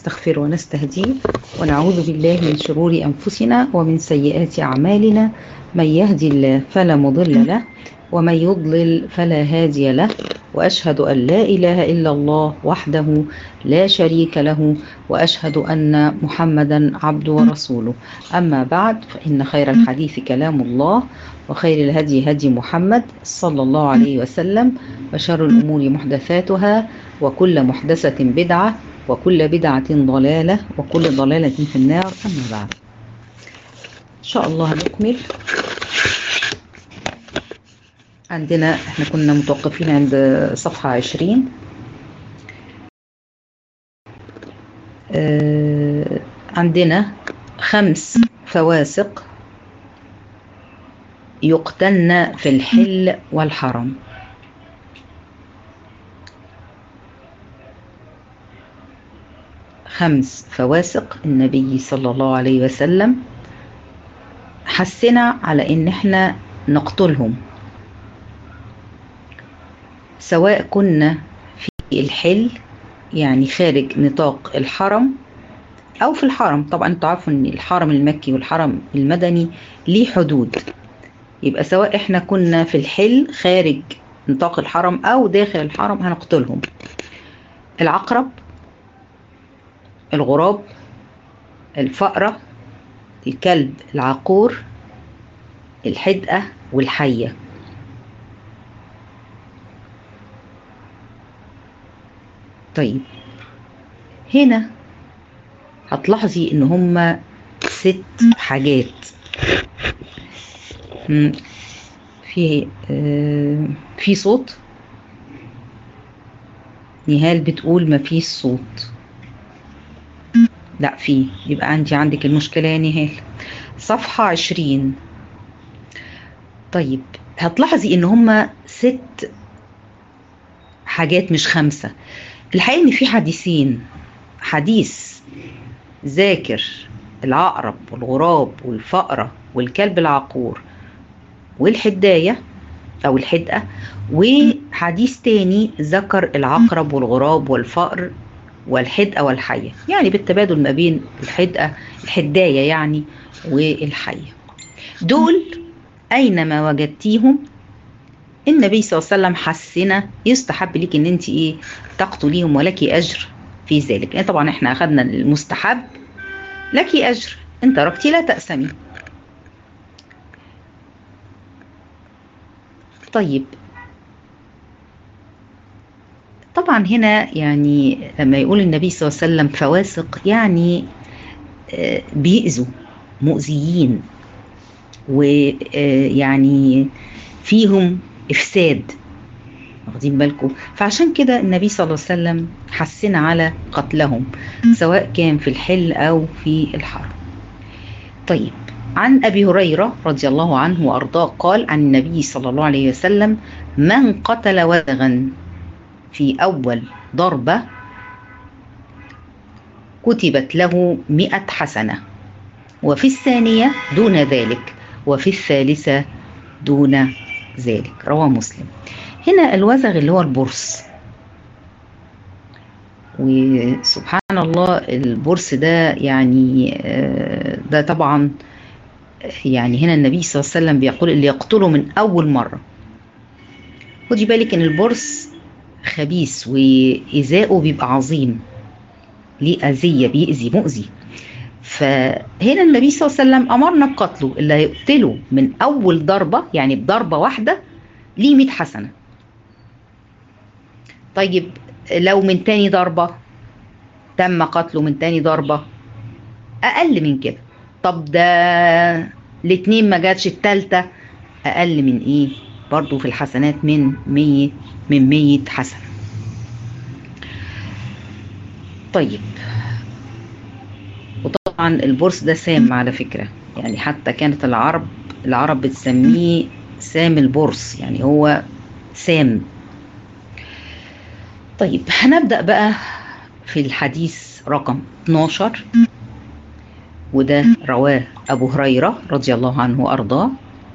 ونستغفره ونستهديه ونعوذ بالله من شرور أنفسنا ومن سيئات أعمالنا من يهدي الله فلا مضل له ومن يضلل فلا هادي له وأشهد أن لا إله إلا الله وحده لا شريك له وأشهد أن محمدا عبده ورسوله أما بعد فإن خير الحديث كلام الله وخير الهدي هدي محمد صلى الله عليه وسلم وشر الأمور محدثاتها وكل محدثة بدعة وكل بدعة ضلالة وكل ضلالة في النار أما بعد إن شاء الله نكمل عندنا احنا كنا متوقفين عند صفحة عشرين آه عندنا خمس فواسق يقتلن في الحل والحرم خمس فواسق النبي صلى الله عليه وسلم حسنا على ان احنا نقتلهم سواء كنا في الحل يعني خارج نطاق الحرم او في الحرم طبعا انتوا عارفوا ان الحرم المكي والحرم المدني ليه حدود يبقى سواء احنا كنا في الحل خارج نطاق الحرم او داخل الحرم هنقتلهم العقرب الغراب الفأرة الكلب العقور الحدقة والحية طيب هنا هتلاحظي ان هما ست حاجات في آه في صوت نهال بتقول ما فيش صوت لا في يبقى عندي عندك المشكلة يا نهال صفحة عشرين طيب هتلاحظي ان هما ست حاجات مش خمسة الحقيقة ان في حديثين حديث ذاكر العقرب والغراب والفأرة والكلب العقور والحداية أو الحدقة وحديث تاني ذكر العقرب والغراب والفأر والحدقة والحية يعني بالتبادل ما بين الحدقة الحداية يعني والحية دول أينما وجدتيهم النبي صلى الله عليه وسلم حسنا يستحب لك ان انت ايه تقتليهم ولك اجر في ذلك يعني طبعا احنا اخذنا المستحب لك اجر ان تركتي لا تأسمي طيب طبعا هنا يعني لما يقول النبي صلى الله عليه وسلم فواسق يعني بيأذوا مؤذيين ويعني فيهم إفساد واخدين بالكم فعشان كده النبي صلى الله عليه وسلم حسنا على قتلهم سواء كان في الحل أو في الحرم طيب عن أبي هريرة رضي الله عنه وأرضاه قال عن النبي صلى الله عليه وسلم من قتل وذغا في أول ضربة كتبت له مئة حسنة وفي الثانية دون ذلك وفي الثالثة دون ذلك رواه مسلم هنا الوزغ اللي هو البرص وسبحان الله البرص ده يعني ده طبعا يعني هنا النبي صلى الله عليه وسلم بيقول اللي يقتله من أول مرة خدي بالك ان البرص خبيث وإيذاؤه بيبقى عظيم ليه أذية بيأذي مؤذي فهنا النبي صلى الله عليه وسلم أمرنا بقتله اللي هيقتله من أول ضربة يعني بضربة واحدة ليه 100 حسنة طيب لو من تاني ضربة تم قتله من تاني ضربة أقل من كده طب ده الاتنين ما جاتش التالتة أقل من إيه برضو في الحسنات من 100 من 100 حسنة طيب وطبعا البورس ده سام على فكرة يعني حتى كانت العرب العرب بتسميه سام البورس يعني هو سام طيب هنبدأ بقى في الحديث رقم 12 وده رواه أبو هريرة رضي الله عنه وأرضاه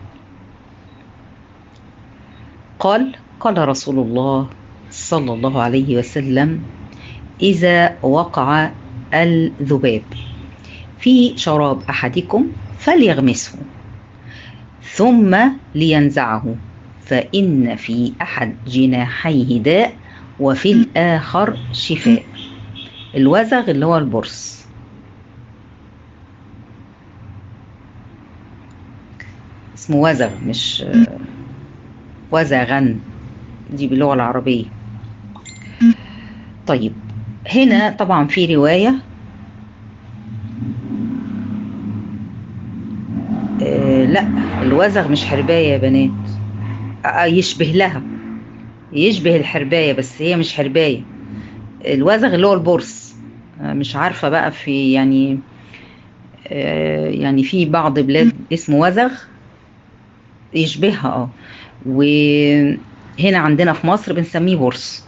قال قال رسول الله صلى الله عليه وسلم إذا وقع الذباب في شراب أحدكم فليغمسه ثم لينزعه فإن في أحد جناحيه داء وفي الآخر شفاء الوزغ اللي هو البرص اسمه وزغ مش وزغا دي باللغة العربية طيب هنا طبعا في رواية آه لا الوزغ مش حرباية يا بنات آه يشبه لها يشبه الحرباية بس هي مش حرباية الوزغ اللي هو البرص آه مش عارفة بقى في يعني آه يعني في بعض بلاد اسمه وزغ يشبهها اه وهنا عندنا في مصر بنسميه برص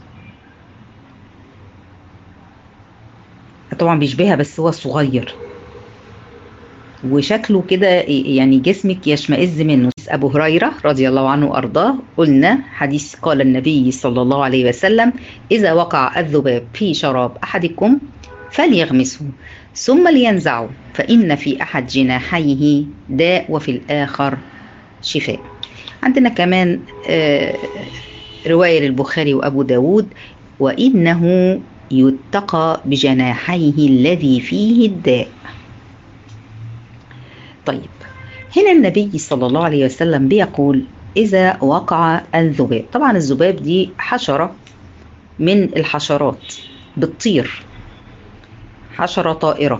طبعا بيشبهها بس هو صغير وشكله كده يعني جسمك يشمئز منه أبو هريرة رضي الله عنه وأرضاه قلنا حديث قال النبي صلى الله عليه وسلم إذا وقع الذباب في شراب أحدكم فليغمسه ثم لينزعه فإن في أحد جناحيه داء وفي الآخر شفاء عندنا كمان رواية للبخاري وأبو داود وإنه يتقى بجناحيه الذي فيه الداء طيب هنا النبي صلى الله عليه وسلم بيقول إذا وقع الذباب طبعا الذباب دي حشرة من الحشرات بتطير حشرة طائرة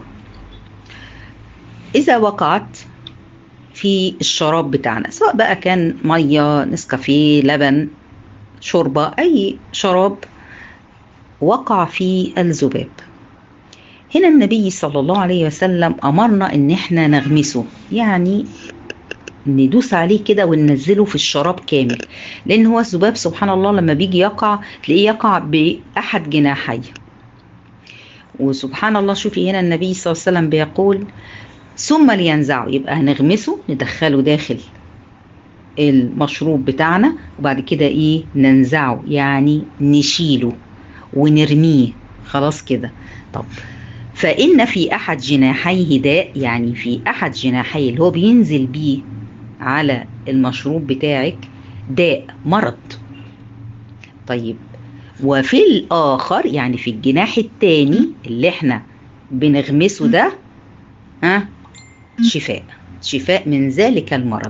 إذا وقعت في الشراب بتاعنا سواء بقى كان مية نسكافيه لبن شوربة أي شراب وقع فيه الذباب هنا النبي صلى الله عليه وسلم أمرنا إن إحنا نغمسه يعني ندوس عليه كده وننزله في الشراب كامل لأن هو الذباب سبحان الله لما بيجي يقع تلاقيه يقع بأحد جناحيه وسبحان الله شوفي هنا النبي صلى الله عليه وسلم بيقول ثم لينزعه يبقى هنغمسه ندخله داخل المشروب بتاعنا وبعد كده ايه ننزعه يعني نشيله ونرميه خلاص كده طب فإن في أحد جناحيه داء يعني في أحد جناحيه اللي هو بينزل بيه على المشروب بتاعك داء مرض طيب وفي الآخر يعني في الجناح التاني اللي احنا بنغمسه ده ها شفاء شفاء من ذلك المرض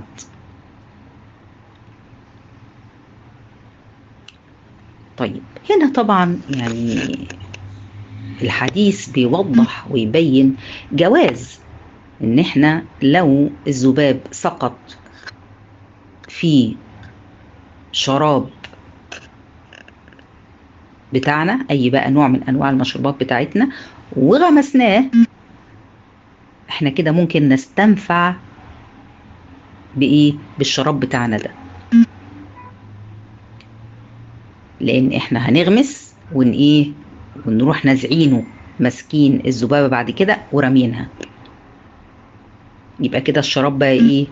طيب هنا طبعا يعني الحديث بيوضح ويبين جواز ان احنا لو الذباب سقط في شراب بتاعنا اي بقى نوع من انواع المشروبات بتاعتنا وغمسناه احنا كده ممكن نستنفع بايه بالشراب بتاعنا ده لان احنا هنغمس ون ايه ونروح نازعينه ماسكين الذبابه بعد كده ورامينها يبقى كده الشراب بقى ايه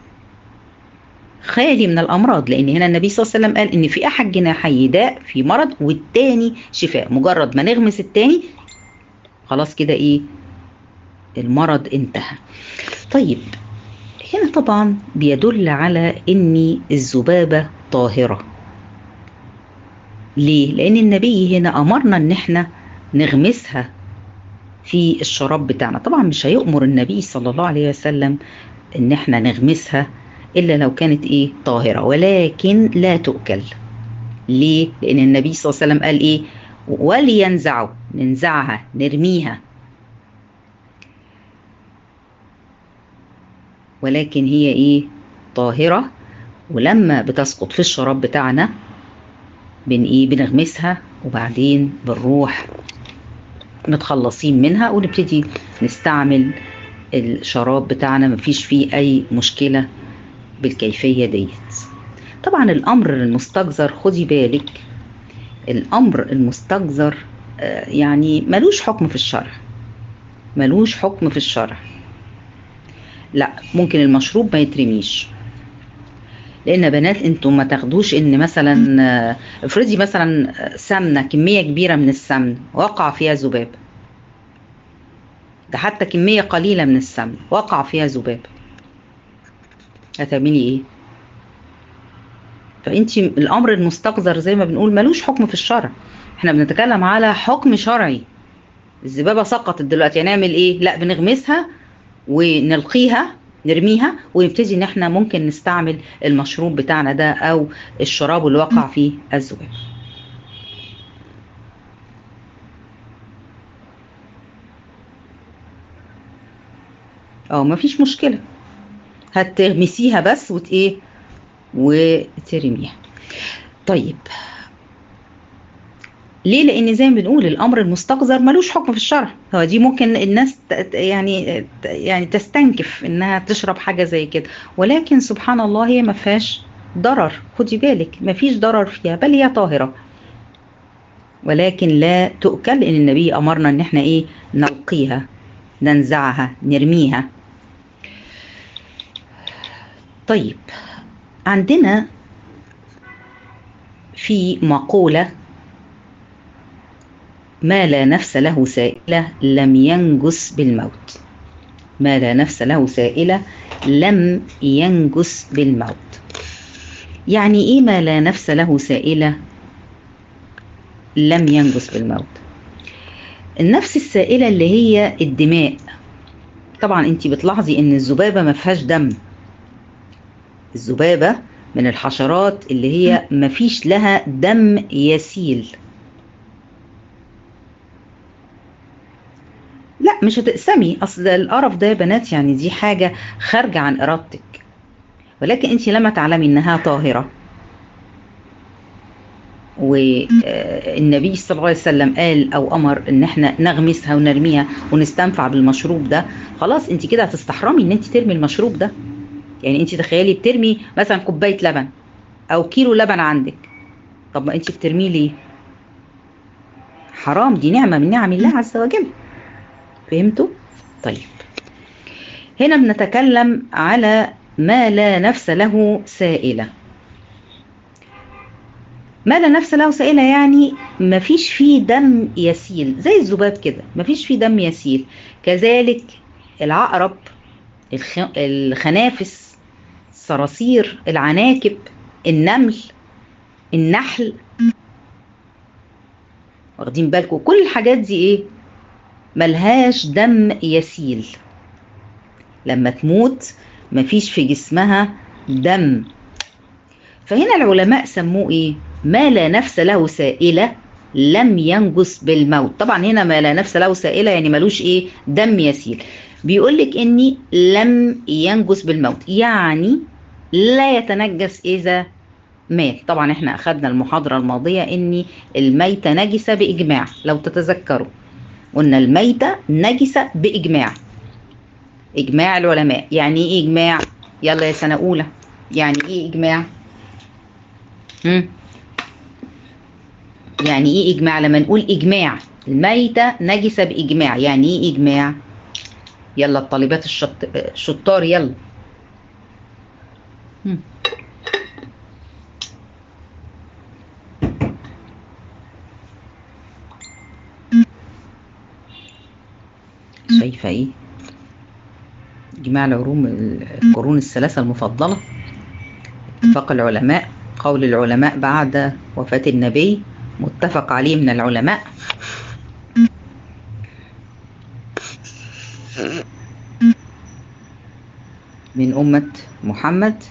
خالي من الامراض لان هنا النبي صلى الله عليه وسلم قال ان في احد جناحي داء في مرض والتاني شفاء مجرد ما نغمس التاني خلاص كده ايه المرض انتهى طيب هنا طبعا بيدل على ان الذبابه طاهره ليه لان النبي هنا امرنا ان احنا نغمسها في الشراب بتاعنا طبعا مش هيؤمر النبي صلى الله عليه وسلم ان احنا نغمسها الا لو كانت ايه طاهره ولكن لا تؤكل ليه لان النبي صلى الله عليه وسلم قال ايه ولينزعوا ننزعها نرميها ولكن هي ايه طاهره ولما بتسقط في الشراب بتاعنا بن ايه بنغمسها وبعدين بنروح متخلصين منها ونبتدي نستعمل الشراب بتاعنا مفيش فيه اي مشكله بالكيفيه ديت طبعا الامر المستجزر خدي بالك الامر المستجزر يعني ملوش حكم في الشرع ملوش حكم في الشرع لا ممكن المشروب ما يترميش لان بنات انتوا ما تاخدوش ان مثلا افرضي مثلا سمنه كميه كبيره من السمن وقع فيها ذباب ده حتى كمية قليلة من السمن وقع فيها ذباب هتعملي ايه فانت الامر المستقذر زي ما بنقول ملوش حكم في الشرع احنا بنتكلم على حكم شرعي الذبابة سقطت دلوقتي هنعمل ايه لا بنغمسها ونلقيها نرميها ونبتدي ان احنا ممكن نستعمل المشروب بتاعنا ده او الشراب اللي وقع فيه الذباب اه مفيش مشكلة هتغمسيها بس وت ايه وترميها طيب ليه لان زي ما بنقول الامر المستقذر ملوش حكم في الشرع هو دي ممكن الناس يعني يعني تستنكف انها تشرب حاجه زي كده ولكن سبحان الله هي ما فيهاش ضرر خدي بالك ما فيش ضرر فيها بل هي طاهره ولكن لا تؤكل لان النبي امرنا ان احنا ايه نلقيها ننزعها نرميها طيب عندنا في مقوله ما لا نفس له سائلة لم ينجس بالموت ما لا نفس له سائلة لم ينجس بالموت يعني ايه ما لا نفس له سائلة لم ينجس بالموت النفس السائلة اللي هي الدماء طبعا انت بتلاحظي ان الذبابة ما فيهاش دم الذبابة من الحشرات اللي هي ما فيش لها دم يسيل لا مش هتقسمي اصل القرف ده يا بنات يعني دي حاجه خارجه عن ارادتك ولكن انت لما تعلمي انها طاهره والنبي صلى الله عليه وسلم قال او امر ان احنا نغمسها ونرميها ونستنفع بالمشروب ده خلاص انت كده هتستحرمي ان انت ترمي المشروب ده يعني انت تخيلي بترمي مثلا كوبايه لبن او كيلو لبن عندك طب ما انت بترميه ليه حرام دي نعمه من نعم الله عز وجل فهمتوا؟ طيب هنا بنتكلم على ما لا نفس له سائلة ما لا نفس له سائلة يعني ما فيش فيه دم يسيل زي الذباب كده ما فيش فيه دم يسيل كذلك العقرب الخ... الخنافس الصراصير العناكب النمل النحل واخدين بالكم كل الحاجات دي ايه ملهاش دم يسيل لما تموت مفيش في جسمها دم فهنا العلماء سموه ايه ما لا نفس له سائلة لم ينجس بالموت طبعا هنا ما لا نفس له سائلة يعني ملوش ايه دم يسيل بيقولك اني لم ينجس بالموت يعني لا يتنجس اذا مات طبعا احنا اخدنا المحاضرة الماضية ان الميتة نجسة باجماع لو تتذكروا قلنا الميتة نجسة بإجماع إجماع العلماء يعني إيه إجماع؟ يلا يا سنة أولى يعني إيه إجماع؟ مم. يعني إيه إجماع؟ لما نقول إجماع الميتة نجسة بإجماع يعني إيه إجماع؟ يلا الطالبات الشط... الشطار يلا مم. شايفة ايه جماع العلوم القرون الثلاثة المفضلة اتفاق العلماء قول العلماء بعد وفاة النبي متفق عليه من العلماء من أمة محمد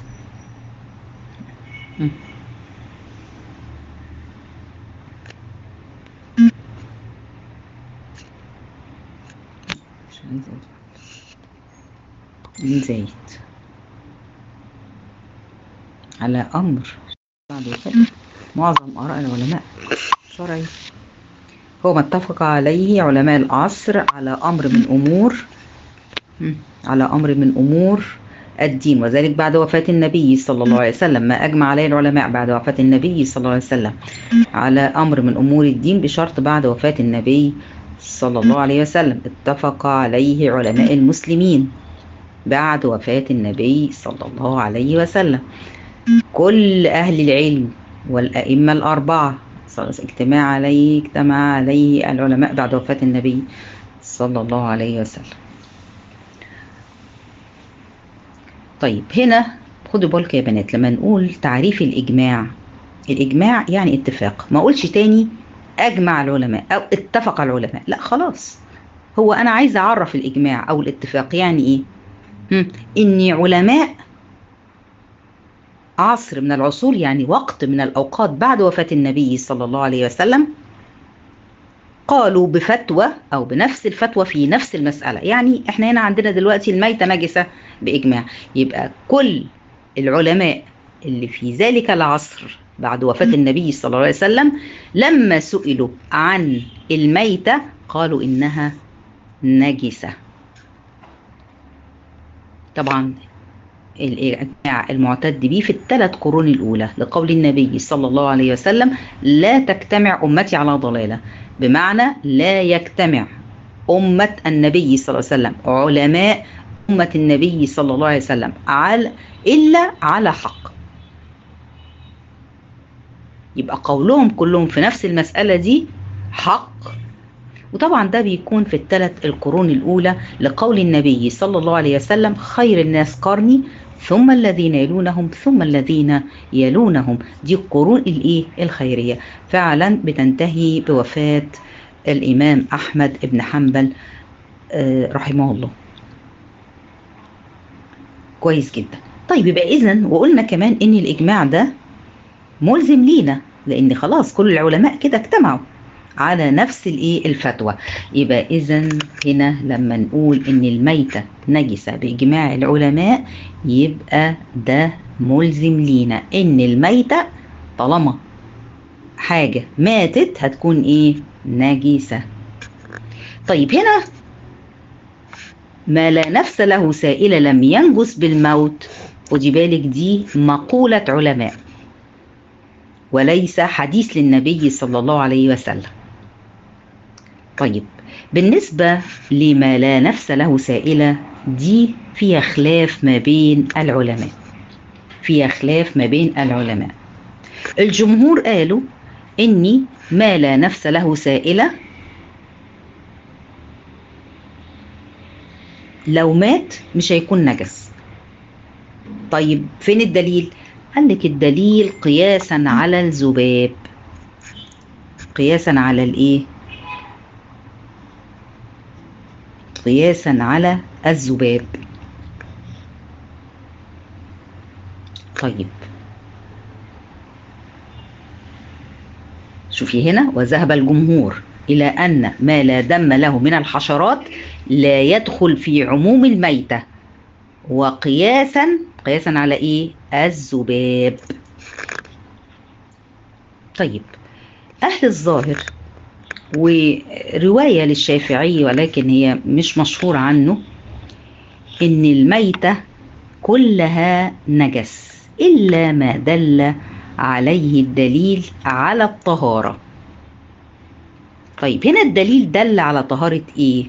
من زيد على أمر بعد وفاة معظم آراء العلماء شرعي هو ما اتفق عليه علماء العصر على أمر من أمور على أمر من أمور الدين وذلك بعد وفاة النبي صلى الله عليه وسلم ما أجمع عليه العلماء بعد وفاة النبي صلى الله عليه وسلم على أمر من أمور الدين بشرط بعد وفاة النبي صلى الله عليه وسلم اتفق عليه علماء المسلمين بعد وفاة النبي صلى الله عليه وسلم كل أهل العلم والأئمة الأربعة اجتماع عليه اجتمع عليه العلماء بعد وفاة النبي صلى الله عليه وسلم طيب هنا خدوا بالكم يا بنات لما نقول تعريف الإجماع الإجماع يعني اتفاق ما أقولش تاني أجمع العلماء أو اتفق العلماء لا خلاص هو أنا عايزة أعرف الإجماع أو الاتفاق يعني إيه هم، إني علماء عصر من العصور يعني وقت من الأوقات بعد وفاة النبي صلى الله عليه وسلم قالوا بفتوى أو بنفس الفتوى في نفس المسألة يعني إحنا هنا عندنا دلوقتي الميتة نجسة بإجماع يبقى كل العلماء اللي في ذلك العصر بعد وفاة النبي صلى الله عليه وسلم لما سئلوا عن الميتة قالوا إنها نجسة طبعا الإجماع المعتد به في الثلاث قرون الأولى لقول النبي صلى الله عليه وسلم لا تجتمع أمتي على ضلالة بمعنى لا يجتمع أمة النبي صلى الله عليه وسلم علماء أمة النبي صلى الله عليه وسلم على إلا على حق يبقى قولهم كلهم في نفس المسألة دي حق وطبعا ده بيكون في الثلاث القرون الأولى لقول النبي صلى الله عليه وسلم خير الناس قرني ثم الذين يلونهم ثم الذين يلونهم دي القرون الايه الخيريه فعلا بتنتهي بوفاه الامام احمد بن حنبل آه رحمه الله كويس جدا طيب يبقى اذا وقلنا كمان ان الاجماع ده ملزم لينا لان خلاص كل العلماء كده اجتمعوا على نفس الايه الفتوى يبقى اذا هنا لما نقول ان الميتة نجسة باجماع العلماء يبقى ده ملزم لينا ان الميتة طالما حاجة ماتت هتكون ايه نجسة طيب هنا ما لا نفس له سائلة لم ينجس بالموت خدي بالك دي مقولة علماء وليس حديث للنبي صلى الله عليه وسلم طيب بالنسبة لما لا نفس له سائلة دي فيها خلاف ما بين العلماء فيها خلاف ما بين العلماء الجمهور قالوا إني ما لا نفس له سائلة لو مات مش هيكون نجس طيب فين الدليل قال لك الدليل قياسا على الذباب قياسا على الايه قياسا على الذباب طيب شوفي هنا وذهب الجمهور إلى أن ما لا دم له من الحشرات لا يدخل في عموم الميتة وقياسا قياسا على إيه؟ الذباب طيب أهل الظاهر ورواية للشافعي ولكن هي مش مشهور عنه إن الميتة كلها نجس إلا ما دل عليه الدليل على الطهارة طيب هنا الدليل دل على طهارة إيه؟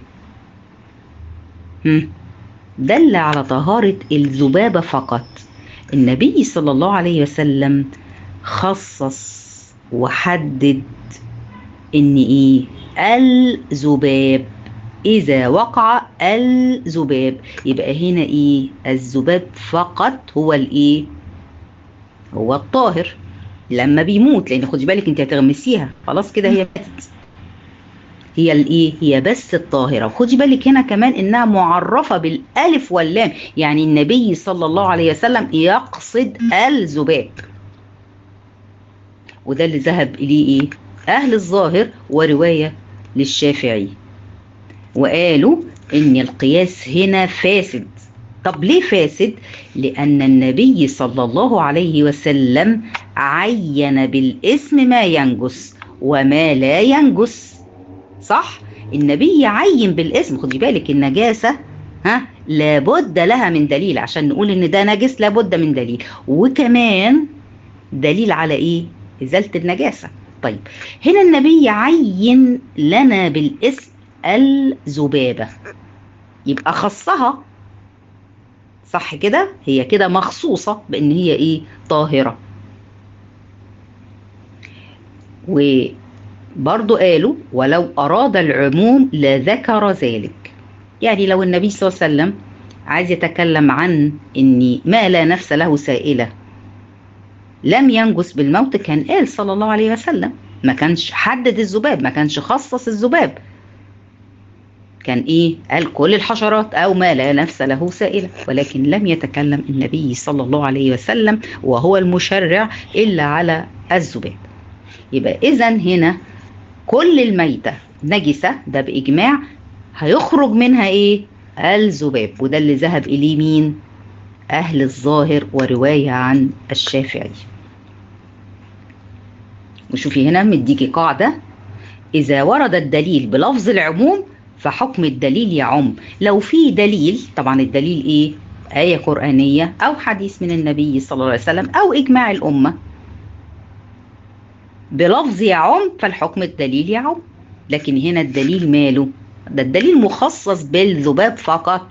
هم؟ دل على طهارة الذبابة فقط النبي صلى الله عليه وسلم خصص وحدد ان ايه الذباب اذا وقع الذباب يبقى هنا ايه الذباب فقط هو الايه هو الطاهر لما بيموت لان خدي بالك انت هتغمسيها خلاص كده هي ماتت هي الايه هي بس الطاهره وخدي بالك هنا كمان انها معرفه بالالف واللام يعني النبي صلى الله عليه وسلم يقصد الذباب وده اللي ذهب اليه ايه اهل الظاهر وروايه للشافعي وقالوا ان القياس هنا فاسد طب ليه فاسد لان النبي صلى الله عليه وسلم عين بالاسم ما ينجس وما لا ينجس صح النبي عين بالاسم خدي بالك النجاسه ها لابد لها من دليل عشان نقول ان ده نجس لابد من دليل وكمان دليل على ايه ازاله النجاسه طيب هنا النبي عين لنا بالاسم الذبابه يبقى خصها صح كده هي كده مخصوصه بان هي ايه طاهره برضو قالوا ولو أراد العموم لذكر ذلك يعني لو النبي صلى الله عليه وسلم عايز يتكلم عن ان ما لا نفس له سائله لم ينجس بالموت كان قال صلى الله عليه وسلم ما كانش حدد الذباب ما كانش خصص الذباب كان ايه قال كل الحشرات او ما لا نفس له سائله ولكن لم يتكلم النبي صلى الله عليه وسلم وهو المشرع الا على الذباب يبقى اذا هنا كل الميته نجسه ده باجماع هيخرج منها ايه الذباب وده اللي ذهب اليه مين اهل الظاهر وروايه عن الشافعي وشوفي هنا مديكي قاعده اذا ورد الدليل بلفظ العموم فحكم الدليل يعم لو في دليل طبعا الدليل ايه آية قرآنية أو حديث من النبي صلى الله عليه وسلم أو إجماع الأمة بلفظ يعم فالحكم الدليل يعم لكن هنا الدليل ماله ده الدليل مخصص بالذباب فقط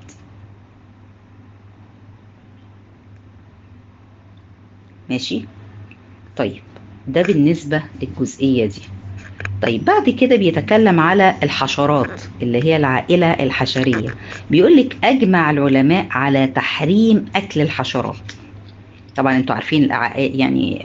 ماشي طيب ده بالنسبة للجزئية دي طيب بعد كده بيتكلم على الحشرات اللي هي العائلة الحشرية بيقول لك أجمع العلماء على تحريم أكل الحشرات طبعا انتوا عارفين يعني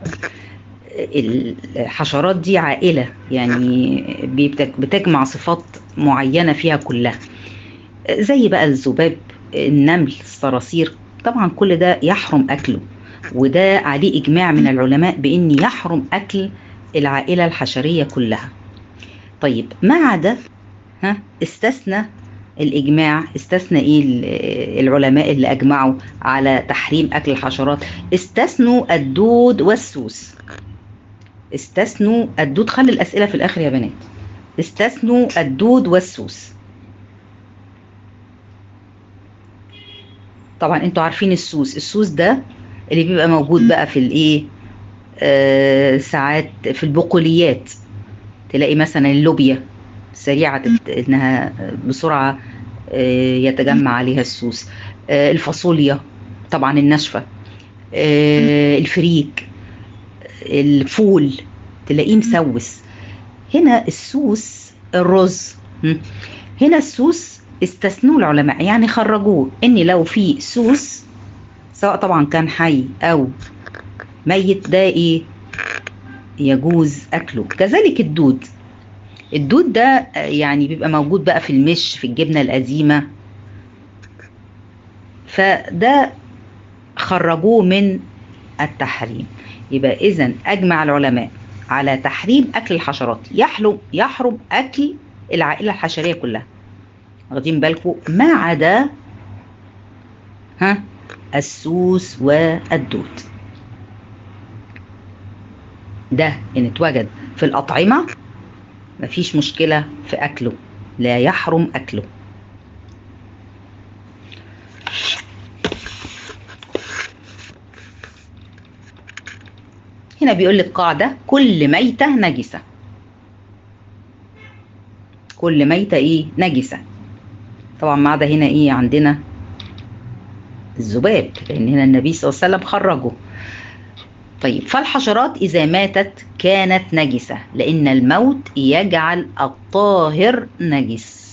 الحشرات دي عائلة يعني بتجمع صفات معينة فيها كلها زي بقى الذباب النمل الصراصير طبعا كل ده يحرم أكله وده عليه إجماع من العلماء بأن يحرم أكل العائلة الحشرية كلها طيب ما عدا ها استثنى الإجماع استثنى إيه العلماء اللي أجمعوا على تحريم أكل الحشرات استثنوا الدود والسوس استثنوا الدود خلي الأسئلة في الآخر يا بنات استثنوا الدود والسوس طبعا انتوا عارفين السوس السوس ده اللي بيبقى موجود بقى في الايه آه ساعات في البقوليات تلاقي مثلا اللوبيا سريعة انها بسرعة آه يتجمع عليها السوس آه الفاصوليا طبعا الناشفة آه الفريك الفول تلاقيه مسوس هنا السوس الرز هنا السوس استثنوه العلماء يعني خرجوه ان لو في سوس سواء طبعا كان حي او ميت ده ايه يجوز اكله كذلك الدود الدود ده يعني بيبقى موجود بقى في المش في الجبنه القديمه فده خرجوه من التحريم يبقى اذا اجمع العلماء على تحريم اكل الحشرات يحرم يحرم اكل العائله الحشريه كلها واخدين بالكم ما عدا ها السوس والدود ده ان اتوجد في الاطعمه مفيش مشكله في اكله لا يحرم اكله هنا بيقول لك قاعده كل ميته نجسه كل ميته ايه نجسه طبعا ما عدا هنا ايه عندنا الذباب لان هنا النبي صلى الله عليه وسلم خرجه طيب فالحشرات اذا ماتت كانت نجسه لان الموت يجعل الطاهر نجس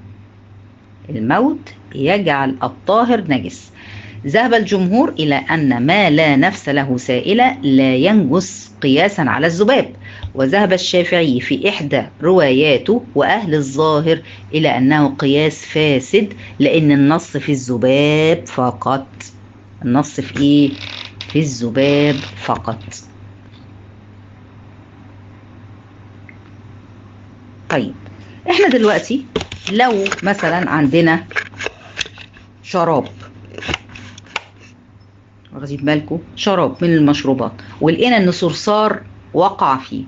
الموت يجعل الطاهر نجس ذهب الجمهور الى ان ما لا نفس له سائله لا ينجس قياسا على الذباب وذهب الشافعي في إحدى رواياته وأهل الظاهر إلى أنه قياس فاسد لأن النص في الذباب فقط النص في إيه؟ في الذباب فقط طيب احنا دلوقتي لو مثلا عندنا شراب واخدين بالكم شراب من المشروبات ولقينا ان صرصار وقع فيه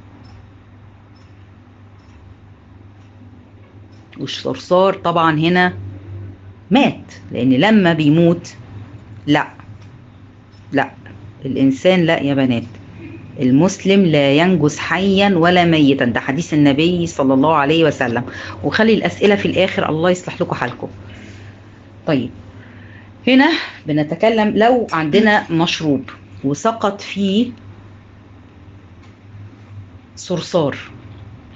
والصرصار طبعا هنا مات لان لما بيموت لا لا الانسان لا يا بنات المسلم لا ينجس حيا ولا ميتا ده حديث النبي صلى الله عليه وسلم وخلي الاسئله في الاخر الله يصلح لكم حالكم طيب هنا بنتكلم لو عندنا مشروب وسقط فيه صرصار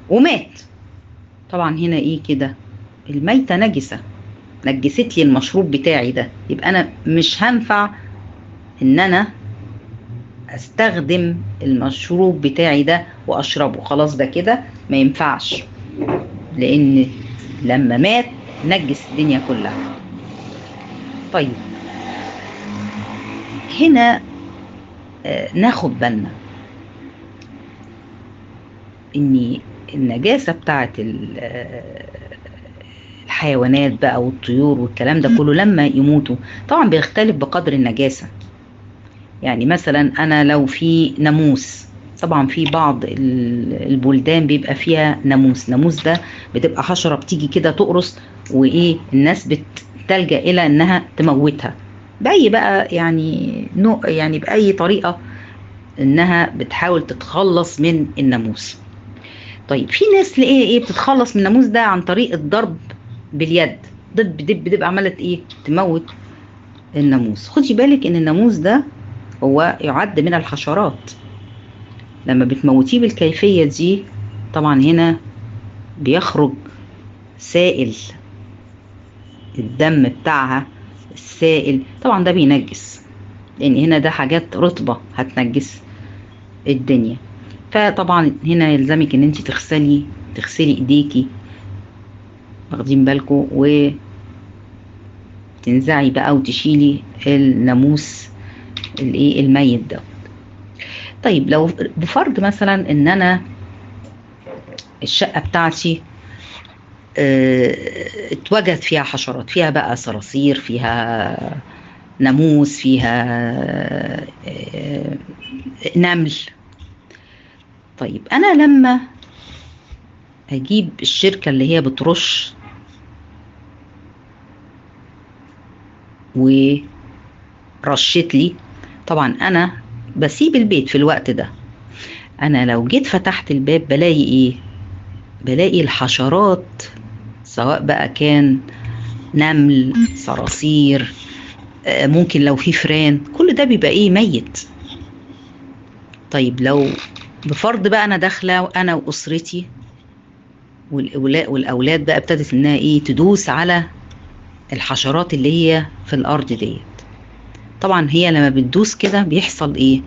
ومات طبعا هنا ايه كده الميتة نجسة نجست لي المشروب بتاعي ده يبقى انا مش هنفع ان انا استخدم المشروب بتاعي ده واشربه خلاص ده كده ما ينفعش لان لما مات نجس الدنيا كلها طيب هنا آه ناخد بالنا ان النجاسه بتاعت الحيوانات بقى والطيور والكلام ده كله لما يموتوا طبعا بيختلف بقدر النجاسه يعني مثلا انا لو في ناموس طبعا في بعض البلدان بيبقى فيها ناموس ناموس ده بتبقى حشره بتيجي كده تقرص وايه الناس بتلجا الى انها تموتها باي بقى يعني نوع يعني باي طريقه انها بتحاول تتخلص من الناموس طيب في ناس تلاقيها ايه بتتخلص من الناموس ده عن طريق الضرب باليد دب دب دب عماله ايه تموت الناموس خدي بالك ان الناموس ده هو يعد من الحشرات لما بتموتيه بالكيفيه دي طبعا هنا بيخرج سائل الدم بتاعها السائل طبعا ده بينجس لان هنا ده حاجات رطبه هتنجس الدنيا فطبعا هنا يلزمك ان انت تغسلي تغسلي ايديكي واخدين بالكم و تنزعي بقى وتشيلي الناموس الايه الميت ده طيب لو بفرض مثلا ان انا الشقه بتاعتي اه اتوجد فيها حشرات فيها بقى صراصير فيها ناموس فيها اه نمل طيب انا لما اجيب الشركه اللي هي بترش ورشت لي طبعا انا بسيب البيت في الوقت ده انا لو جيت فتحت الباب بلاقي ايه بلاقي الحشرات سواء بقى كان نمل صراصير ممكن لو في فران كل ده بيبقى ايه ميت طيب لو بفرض بقى انا داخله انا واسرتي والاولاد والاولاد بقى ابتدت انها ايه تدوس على الحشرات اللي هي في الارض ديت طبعا هي لما بتدوس كده بيحصل ايه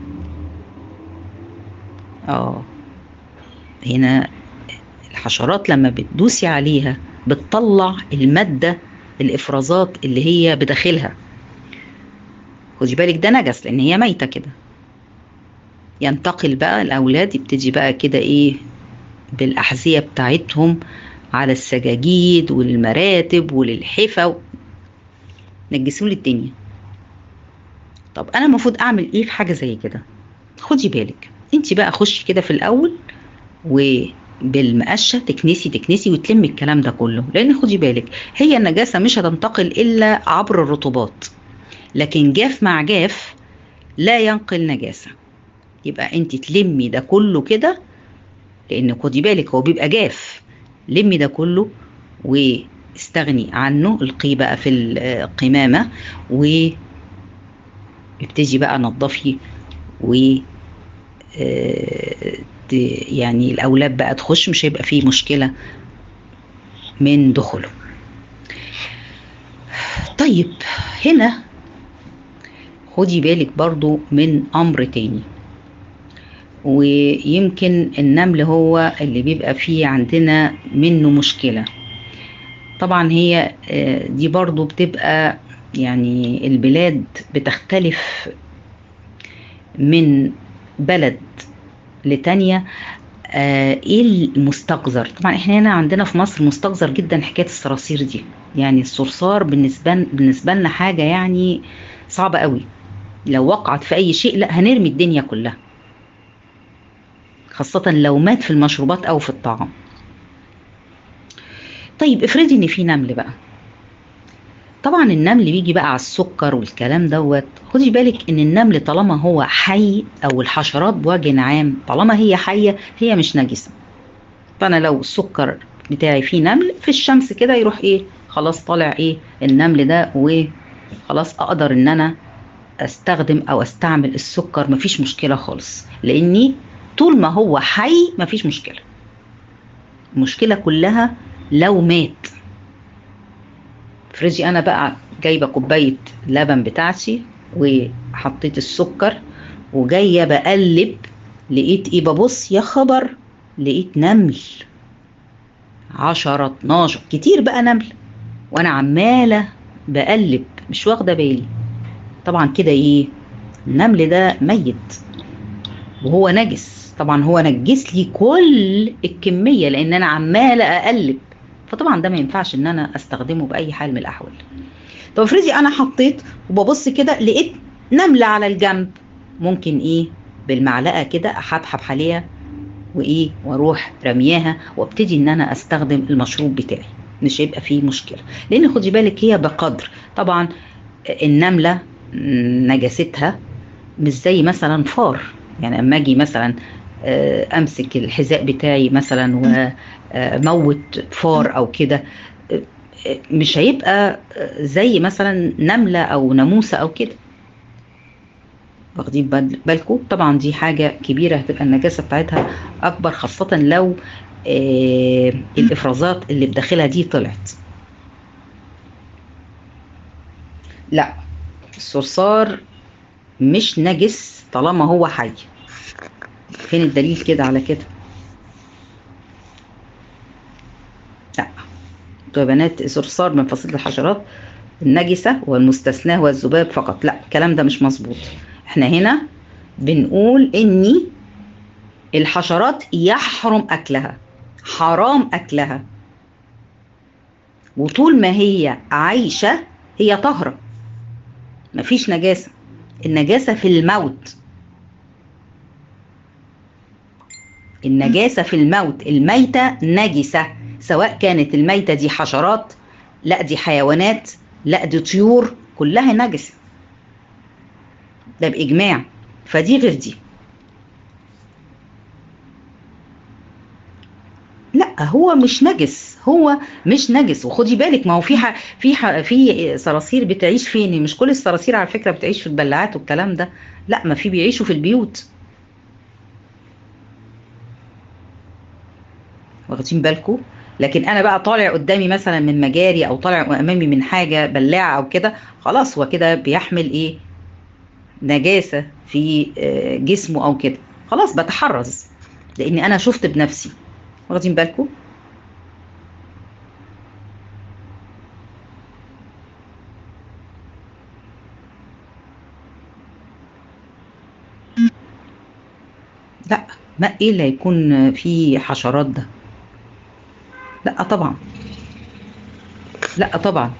اه هنا الحشرات لما بتدوسي عليها بتطلع المادة الإفرازات اللي هي بداخلها خدي بالك ده نجس لأن هي ميتة كده ينتقل بقى الأولاد يبتدي بقى كده إيه بالأحذية بتاعتهم على السجاجيد والمراتب وللحفا نجسوا لي الدنيا طب أنا المفروض أعمل إيه في حاجة زي كده خدي بالك انت بقى خشي كده في الأول وبالمقشة تكنسي تكنسي وتلمي الكلام ده كله لأن خدي بالك هي النجاسة مش هتنتقل إلا عبر الرطوبات لكن جاف مع جاف لا ينقل نجاسة يبقى انت تلمي ده كله كده لان خدي بالك هو بيبقى جاف لمي ده كله واستغني عنه القيه بقى في القمامة و ابتدي بقى نظفي و يعني الاولاد بقى تخش مش هيبقى فيه مشكله من دخوله طيب هنا خدي بالك برضو من امر تاني ويمكن النمل هو اللي بيبقى فيه عندنا منه مشكلة طبعا هي دي برضو بتبقى يعني البلاد بتختلف من بلد لتانية ايه المستقذر طبعا احنا هنا عندنا في مصر مستقذر جدا حكايه الصراصير دي يعني الصرصار بالنسبه بالنسبه لنا حاجه يعني صعبه قوي لو وقعت في اي شيء لا هنرمي الدنيا كلها خاصة لو مات في المشروبات أو في الطعام طيب افرضي ان في نمل بقى طبعا النمل بيجي بقى على السكر والكلام دوت خدي بالك ان النمل طالما هو حي او الحشرات بوجه عام طالما هي حية هي مش نجسة فانا لو السكر بتاعي فيه نمل في الشمس كده يروح ايه خلاص طالع ايه النمل ده وخلاص اقدر ان انا استخدم او استعمل السكر مفيش مشكلة خالص لاني طول ما هو حي مفيش مشكله المشكله كلها لو مات افرضي انا بقى جايبه كوبايه لبن بتاعتي وحطيت السكر وجايه بقلب لقيت ايه ببص يا خبر لقيت نمل عشرة اتناشر كتير بقى نمل وانا عمالة بقلب مش واخدة بالي طبعا كده ايه النمل ده ميت وهو نجس طبعا هو نجس لي كل الكمية لان انا عمالة اقلب فطبعا ده ما ينفعش ان انا استخدمه باي حال من الاحوال طب افرضي انا حطيت وببص كده لقيت نملة على الجنب ممكن ايه بالمعلقة كده احبحب عليها وايه واروح رمياها وابتدي ان انا استخدم المشروب بتاعي مش هيبقى فيه مشكله لان خدي بالك هي بقدر طبعا النمله نجاستها مش زي مثلا فار يعني اما اجي مثلا امسك الحذاء بتاعي مثلا وموت فار او كده مش هيبقى زي مثلا نمله او ناموسه او كده واخدين بالكم طبعا دي حاجه كبيره هتبقى النجاسه بتاعتها اكبر خاصه لو آه الافرازات اللي بداخلها دي طلعت لا الصرصار مش نجس طالما هو حي فين الدليل كده على كده لا انتوا يا بنات الصرصار من فصيله الحشرات النجسه والمستثناه هو الذباب فقط لا الكلام ده مش مظبوط احنا هنا بنقول اني الحشرات يحرم اكلها حرام اكلها وطول ما هي عايشه هي طاهره مفيش نجاسه النجاسه في الموت النجاسه في الموت الميته نجسه سواء كانت الميته دي حشرات لا دي حيوانات لا دي طيور كلها نجسه ده بإجماع فدي غير دي لا هو مش نجس هو مش نجس وخدي بالك ما هو في ح... في ح... في صراصير بتعيش فين مش كل الصراصير على فكره بتعيش في البلاعات والكلام ده لا ما في بيعيشوا في البيوت واخدين بالكم لكن انا بقى طالع قدامي مثلا من مجاري او طالع امامي من حاجه بلاعه او كده خلاص هو كده بيحمل ايه نجاسة في جسمه أو كده خلاص بتحرز لأني أنا شفت بنفسي واخدين بالكم لا ما ايه اللي هيكون فيه حشرات ده لا طبعا لا طبعا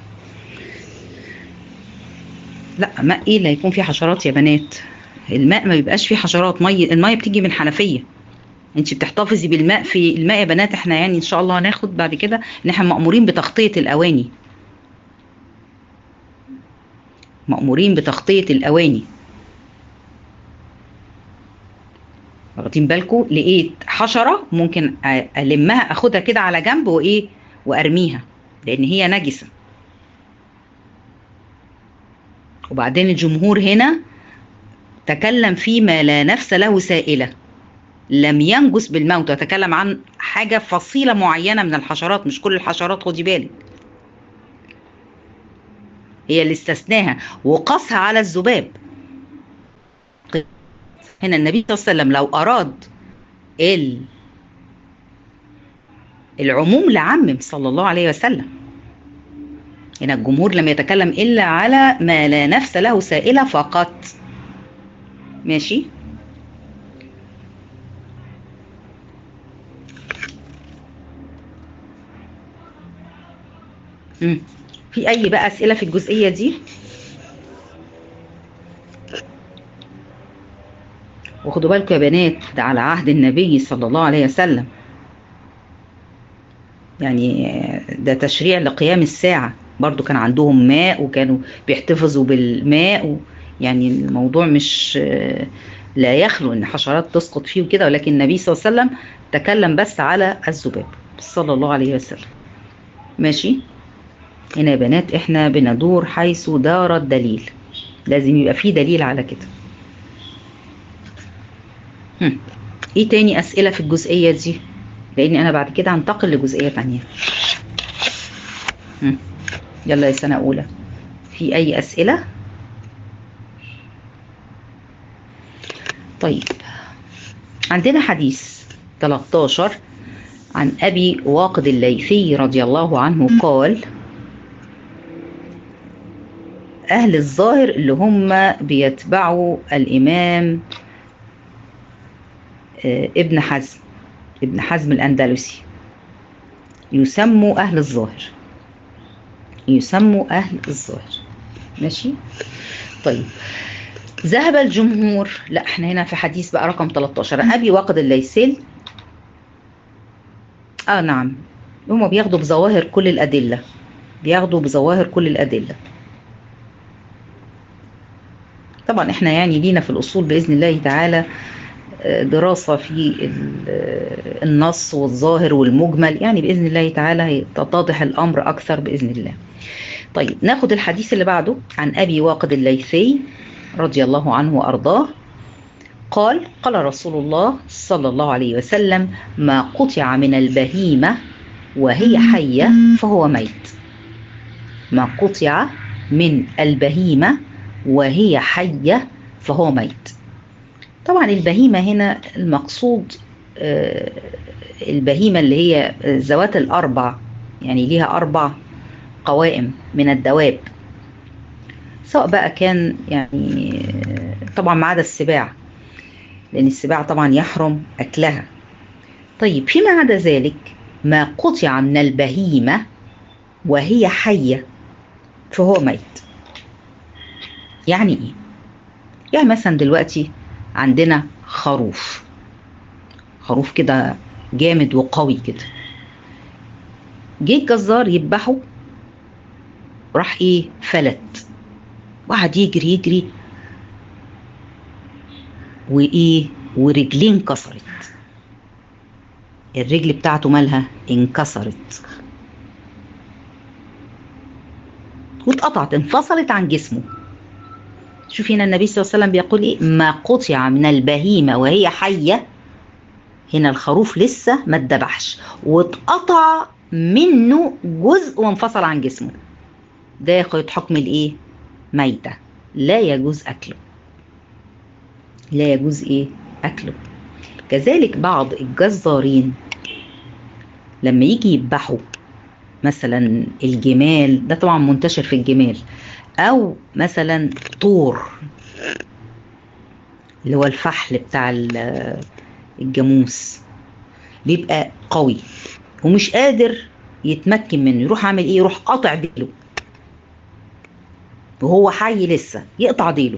لا ماء ايه اللي هيكون فيه حشرات يا بنات الماء ما بيبقاش فيه حشرات ميه الميه بتيجي من حنفيه انت بتحتفظي بالماء في الماء يا بنات احنا يعني ان شاء الله هناخد بعد كده ان احنا مأمورين بتغطية الاواني مأمورين بتغطية الاواني واخدين بالكم لقيت حشرة ممكن ألمها أخدها كده على جنب وإيه وأرميها لأن هي نجسة وبعدين الجمهور هنا تكلم فيما لا نفس له سائلة لم ينجس بالموت وتكلم عن حاجة فصيلة معينة من الحشرات مش كل الحشرات خدي بالك هي اللي استثناها وقصها على الذباب هنا النبي صلى الله عليه وسلم لو أراد ال العموم لعمم صلى الله عليه وسلم هنا الجمهور لم يتكلم إلا على ما لا نفس له سائلة فقط ماشي مم. في أي بقى أسئلة في الجزئية دي وخدوا بالكم يا بنات ده على عهد النبي صلى الله عليه وسلم يعني ده تشريع لقيام الساعة برضو كان عندهم ماء وكانوا بيحتفظوا بالماء و يعني الموضوع مش لا يخلو ان حشرات تسقط فيه وكده ولكن النبي صلى الله عليه وسلم تكلم بس على الذباب صلى الله عليه وسلم ماشي هنا يا بنات احنا بندور حيث دار الدليل لازم يبقى فيه دليل على كده هم. ايه تاني اسئلة في الجزئية دي لاني انا بعد كده هنتقل لجزئيه تانية مم. يلا يا سنه اولى في اي اسئله طيب عندنا حديث 13 عن ابي واقد الليثي رضي الله عنه قال اهل الظاهر اللي هم بيتبعوا الامام آه، ابن حزم ابن حزم الاندلسي يسموا اهل الظاهر يسموا اهل الظاهر ماشي طيب ذهب الجمهور لا احنا هنا في حديث بقى رقم 13 ابي واقد الليثي اه نعم هما بياخدوا بظواهر كل الادله بياخدوا بظواهر كل الادله طبعا احنا يعني لينا في الاصول باذن الله تعالى آه، دراسه في ال- آه، النص والظاهر والمجمل يعني باذن الله تعالى يتضح الامر اكثر باذن الله طيب ناخد الحديث اللي بعده عن ابي واقد الليثي رضي الله عنه وارضاه قال قال رسول الله صلى الله عليه وسلم ما قطع من البهيمه وهي حيه فهو ميت ما قطع من البهيمه وهي حيه فهو ميت طبعا البهيمه هنا المقصود آه، البهيمه اللي هي ذوات الاربع يعني ليها اربع قوائم من الدواب سواء بقى كان يعني آه، طبعا ما عدا السباع لان السباع طبعا يحرم اكلها طيب فيما عدا ذلك ما قطع من البهيمه وهي حيه فهو ميت يعني ايه يعني مثلا دلوقتي عندنا خروف خروف كده جامد وقوي كده جه الجزار يذبحه راح ايه فلت وقعد يجري يجري وايه ورجليه انكسرت الرجل بتاعته مالها انكسرت واتقطعت انفصلت عن جسمه شوف هنا النبي صلى الله عليه وسلم بيقول ايه ما قطع من البهيمة وهي حية هنا الخروف لسه ما اتذبحش واتقطع منه جزء وانفصل عن جسمه ده ياخد حكم الايه ميتة لا يجوز اكله لا يجوز ايه اكله كذلك بعض الجزارين لما يجي يذبحوا مثلا الجمال ده طبعا منتشر في الجمال او مثلا طور اللي هو الفحل بتاع ال- الجاموس بيبقى قوي ومش قادر يتمكن منه يروح عامل ايه يروح قاطع ديله وهو حي لسه يقطع ديله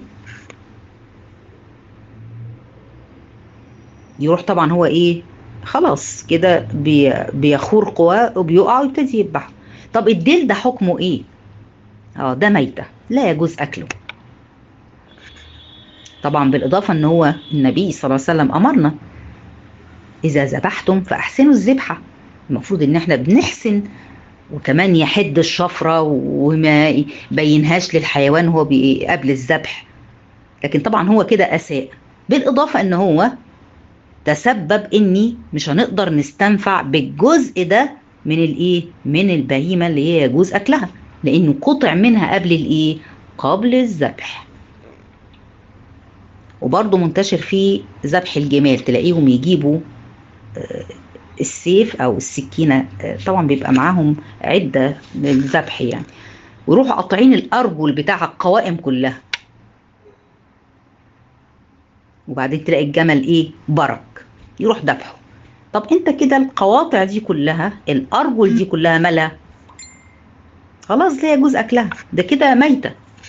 يروح طبعا هو ايه خلاص كده بي بيخور قواه وبيقع ويبتدي يذبحه طب الديل ده حكمه ايه اه ده ميتة لا يجوز أكله طبعا بالإضافة أن هو النبي صلى الله عليه وسلم أمرنا إذا ذبحتم فأحسنوا الذبحة المفروض إن إحنا بنحسن وكمان يحد الشفرة وما يبينهاش للحيوان هو بي- قبل الذبح لكن طبعا هو كده أساء بالإضافة أن هو تسبب إني مش هنقدر نستنفع بالجزء ده من الإيه من البهيمة اللي هي يجوز أكلها لانه قطع منها قبل الايه قبل الذبح وبرضه منتشر في ذبح الجمال تلاقيهم يجيبوا آه، السيف او السكينه آه، طبعا بيبقى معاهم عده للذبح يعني ويروحوا قاطعين الارجل بتاع القوائم كلها وبعدين تلاقي الجمل ايه برك يروح ذبحه طب انت كده القواطع دي كلها الارجل دي كلها مالها خلاص لا يجوز اكلها ده كده ميته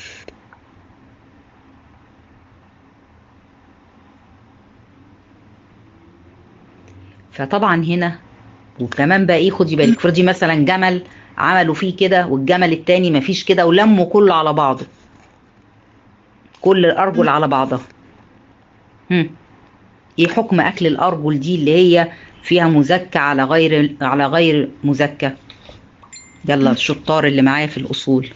فطبعا هنا وكمان بقى ايه خدي بالك افرضي مثلا جمل عملوا فيه كده والجمل التاني مفيش كده ولموا كله على بعضه كل الارجل على بعضها هم. ايه حكم اكل الارجل دي اللي هي فيها مزكى على غير على غير مزكى يلا الشطار اللي معايا في الاصول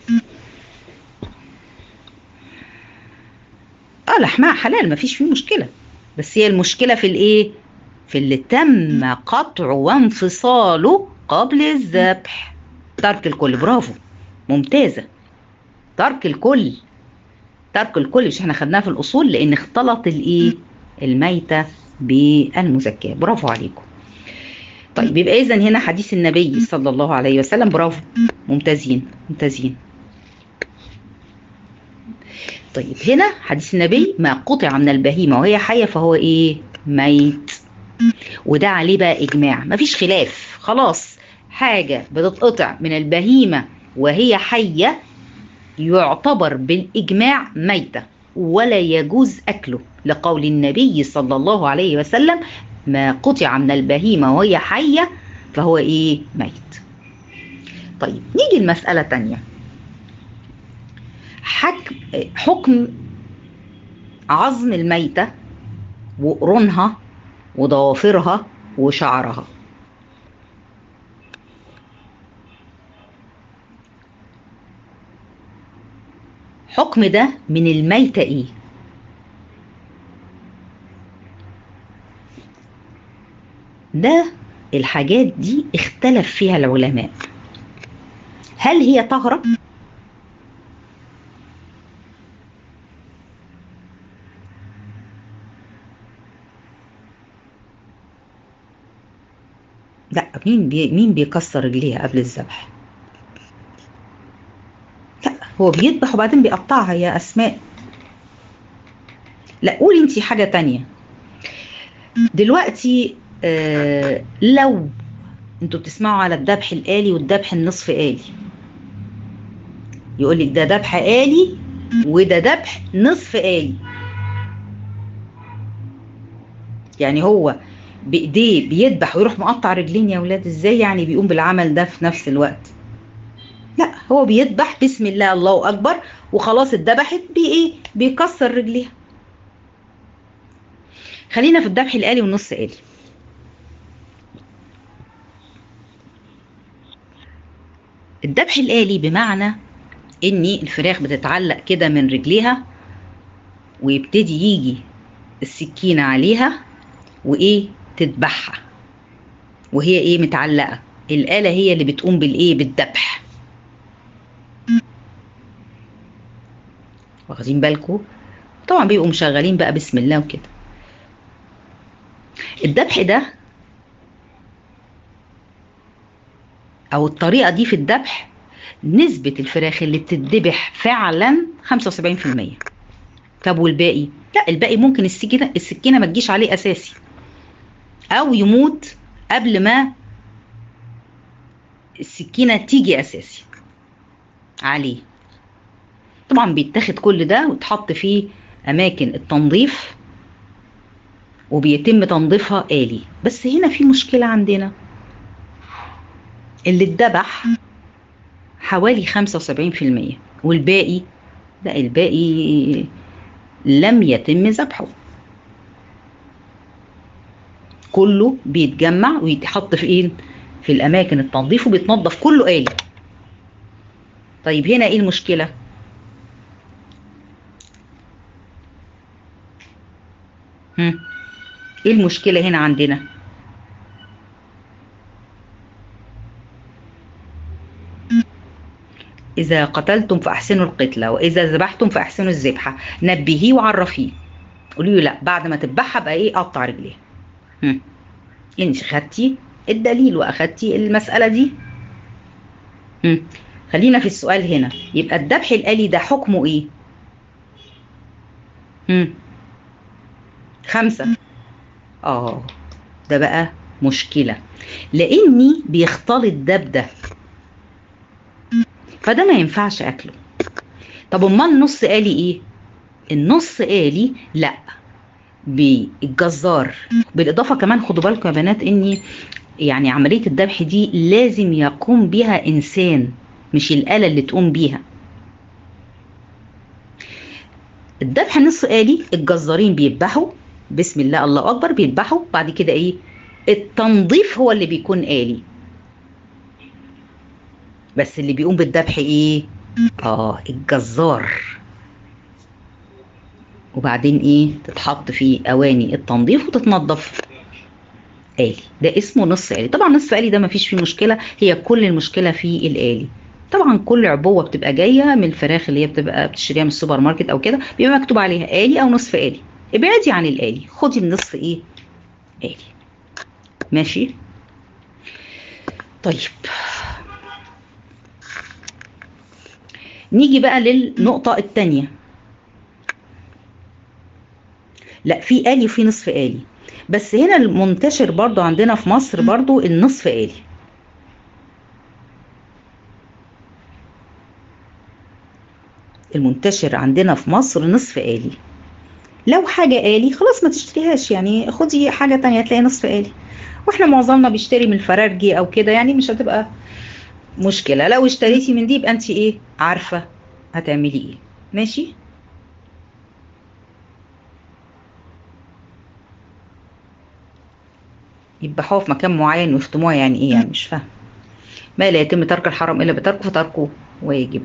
اه لحمها حلال مفيش فيه مشكله بس هي المشكله في الايه في اللي تم قطعه وانفصاله قبل الذبح ترك الكل برافو ممتازة ترك الكل ترك الكل مش احنا خدناها في الأصول لأن اختلط الإيه الميتة بالمزكاة برافو عليكم طيب يبقى إذا هنا حديث النبي صلى الله عليه وسلم برافو ممتازين ممتازين طيب هنا حديث النبي ما قطع من البهيمة وهي حية فهو إيه ميت وده عليه بقى إجماع مفيش خلاف خلاص حاجة بتتقطع من البهيمة وهي حية يعتبر بالإجماع ميتة ولا يجوز أكله لقول النبي صلى الله عليه وسلم ما قطع من البهيمة وهي حية فهو إيه ميت طيب نيجي المسألة تانية حكم حكم عظم الميتة وقرونها وضوافرها وشعرها حكم ده من الميتة ايه ده الحاجات دي اختلف فيها العلماء هل هي طهرة لا مين بي مين بيكسر رجليها قبل الذبح لا هو بيذبح وبعدين بيقطعها يا اسماء لا قولي انت حاجه تانية دلوقتي آه لو انتوا بتسمعوا على الذبح الآلي والذبح النصف آلي يقول لك ده ذبح آلي وده ذبح نصف آلي يعني هو بايديه بيذبح ويروح مقطع رجلين يا ولاد ازاي يعني بيقوم بالعمل ده في نفس الوقت لا هو بيذبح بسم الله الله اكبر وخلاص اتذبحت بايه بيكسر رجليها خلينا في الذبح الآلي والنص آلي الذبح الآلي بمعنى ان الفراخ بتتعلق كده من رجليها ويبتدي يجي السكينة عليها وايه تذبحها وهي ايه متعلقة الآلة هي اللي بتقوم بالايه بالذبح واخدين بالكم طبعا بيبقوا مشغلين بقى بسم الله وكده الذبح ده او الطريقه دي في الذبح نسبه الفراخ اللي بتتذبح فعلا 75% طب والباقي لا الباقي ممكن السكينه السكينه ما تجيش عليه اساسي او يموت قبل ما السكينه تيجي اساسي عليه طبعا بيتاخد كل ده وتحط فيه اماكن التنظيف وبيتم تنظيفها آلي بس هنا في مشكلة عندنا اللي اتذبح حوالي 75% والباقي لا الباقي لم يتم ذبحه كله بيتجمع ويتحط في ايه في الاماكن التنظيف وبيتنظف كله آلي طيب هنا ايه المشكله هم. ايه المشكلة هنا عندنا إذا قتلتم فأحسنوا القتلة وإذا ذبحتم فأحسنوا الذبحة نبهيه وعرفيه قولي له لا بعد ما تذبحها بقى إيه قطع رجليها انت خدتي الدليل وأخدتي المسألة دي هم. خلينا في السؤال هنا يبقى الذبح الآلي ده حكمه إيه؟ هم. خمسة اه ده بقى مشكلة لاني بيختلط ده بده فده ما ينفعش اكله طب امال النص آلي ايه النص آلي لا بالجزار بالاضافه كمان خدوا بالكم يا بنات اني يعني عمليه الذبح دي لازم يقوم بها انسان مش الاله اللي تقوم بيها الذبح النص آلي الجزارين بيذبحوا بسم الله الله اكبر بيذبحوا بعد كده ايه التنظيف هو اللي بيكون آلي بس اللي بيقوم بالذبح ايه اه الجزار وبعدين ايه تتحط في اواني التنظيف وتتنضف آلي ده اسمه نصف آلي طبعا نصف آلي ده مفيش فيه مشكلة هي كل المشكلة في الآلي طبعا كل عبوة بتبقى جاية من الفراخ اللي هي بتبقى بتشتريها من السوبر ماركت أو كده بيبقى مكتوب عليها آلي أو نصف آلي ابعدي عن الآلي خدي النصف إيه آلي ماشي طيب نيجي بقى للنقطة التانية لا في آلي وفي نصف آلي بس هنا المنتشر برضو عندنا في مصر برضو النصف آلي المنتشر عندنا في مصر نصف آلي لو حاجة آلي خلاص ما تشتريهاش يعني خدي حاجة تانية تلاقي نصف آلي واحنا معظمنا بيشتري من الفرارجي او كده يعني مش هتبقى مشكلة لو اشتريتي من دي يبقى انت ايه عارفة هتعملي ايه ماشي يذبحوها في مكان معين ويختموها يعني ايه يعني مش فاهم ما لا يتم ترك الحرام الا بتركه فتركه واجب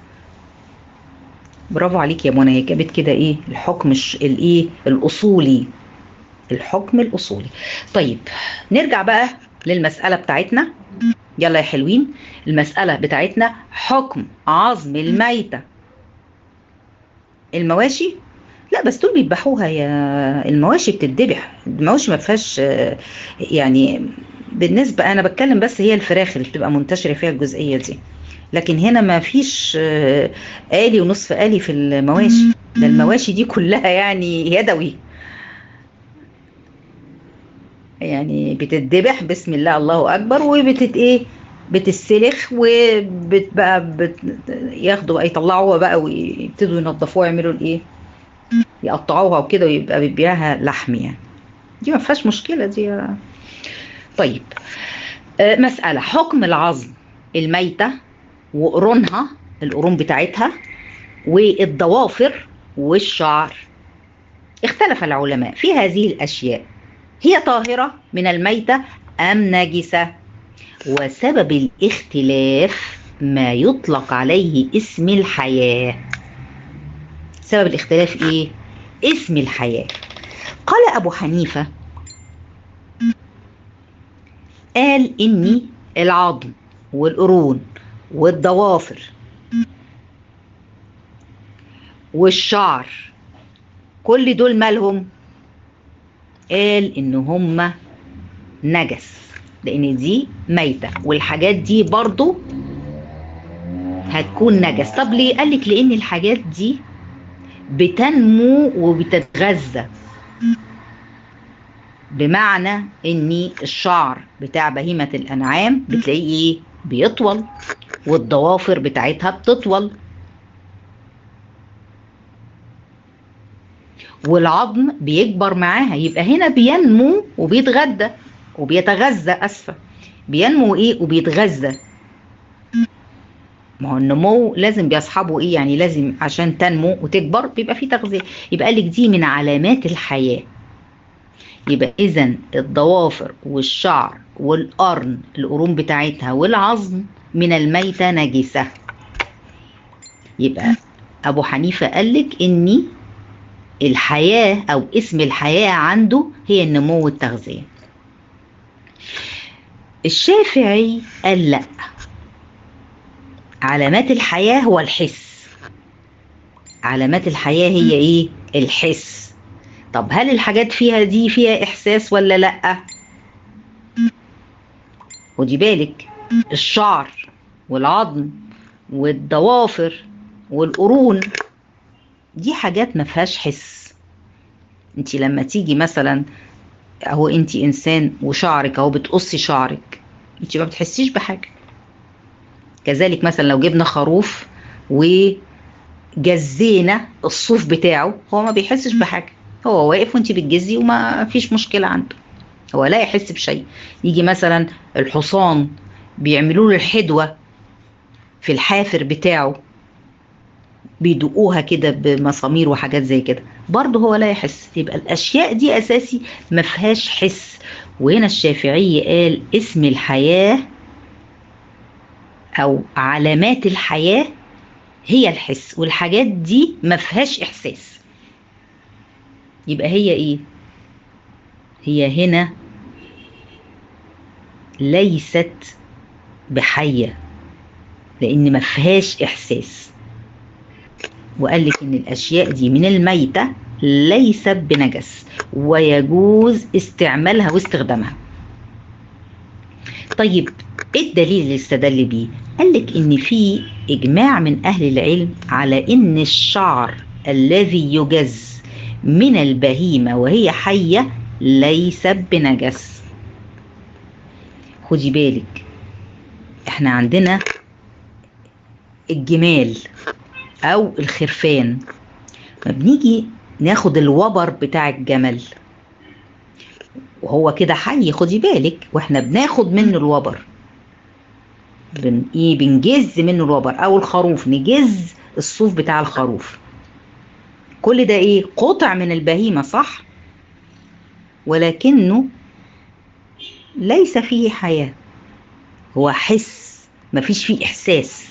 برافو عليك يا منى هي جابت كده ايه الحكم الايه الاصولي الحكم الاصولي طيب نرجع بقى للمساله بتاعتنا يلا يا حلوين المساله بتاعتنا حكم عظم الميته المواشي لا بس دول بيذبحوها يا المواشي بتتذبح المواشي ما فيهاش يعني بالنسبه انا بتكلم بس هي الفراخ اللي بتبقى منتشره فيها الجزئيه دي لكن هنا ما فيش آلي ونصف آلي في المواشي ده المواشي دي كلها يعني يدوي يعني بتتذبح بسم الله الله اكبر وبتت ايه بتتسلخ وبتبقى بت ياخدوا يطلعوها بقى ويبتدوا ينظفوها يعملوا الايه يقطعوها وكده ويبقى بيبيعها لحم يعني دي ما فيهاش مشكله دي طيب آه مساله حكم العظم الميته وقرونها القرون بتاعتها والضوافر والشعر اختلف العلماء في هذه الاشياء هي طاهره من الميته ام نجسه وسبب الاختلاف ما يطلق عليه اسم الحياه سبب الاختلاف ايه اسم الحياه قال ابو حنيفه قال اني العظم والقرون والضوافر والشعر كل دول مالهم قال ان هم نجس لان دي ميتة والحاجات دي برضو هتكون نجس طب ليه قال لك لان الحاجات دي بتنمو وبتتغذى بمعنى ان الشعر بتاع بهيمة الانعام بتلاقيه ايه بيطول والضوافر بتاعتها بتطول والعظم بيكبر معاها يبقى هنا بينمو وبيتغذى وبيتغذى اسفه بينمو ايه وبيتغذى ما هو النمو لازم بيصحبه ايه يعني لازم عشان تنمو وتكبر بيبقى فيه تغذيه يبقى لك دي من علامات الحياه يبقى اذا الضوافر والشعر والقرن القرون بتاعتها والعظم من الميتة نجسة يبقى أبو حنيفة قالك إني الحياة أو اسم الحياة عنده هي النمو والتغذية الشافعي قال لا علامات الحياة هو الحس علامات الحياة هي ايه الحس طب هل الحاجات فيها دي فيها احساس ولا لا ودي بالك الشعر والعظم والضوافر والقرون دي حاجات ما فيهاش حس انت لما تيجي مثلا اهو انت انسان وشعرك اهو بتقصي شعرك انت ما بتحسيش بحاجه كذلك مثلا لو جبنا خروف وجزينا الصوف بتاعه هو ما بيحسش بحاجه هو واقف وانت بتجزي وما فيش مشكله عنده هو لا يحس بشيء يجي مثلا الحصان بيعملوا له الحدوه في الحافر بتاعه بيدقوها كده بمسامير وحاجات زي كده برضه هو لا يحس يبقى الاشياء دي اساسي ما فيهاش حس وهنا الشافعي قال اسم الحياه او علامات الحياه هي الحس والحاجات دي ما فيهاش احساس يبقى هي ايه هي هنا ليست بحية لأن ما فيهاش إحساس وقال لك إن الأشياء دي من الميتة ليست بنجس ويجوز استعمالها واستخدامها طيب ايه الدليل اللي استدل بيه قال لك ان في اجماع من اهل العلم على ان الشعر الذي يجز من البهيمه وهي حيه ليس بنجس خدي بالك احنا عندنا الجمال او الخرفان ما بنيجي ناخد الوبر بتاع الجمل وهو كده حي خدي بالك واحنا بناخد منه الوبر بن ايه بنجز منه الوبر او الخروف نجز الصوف بتاع الخروف كل ده ايه قطع من البهيمه صح ولكنه ليس فيه حياه هو حس مفيش فيه احساس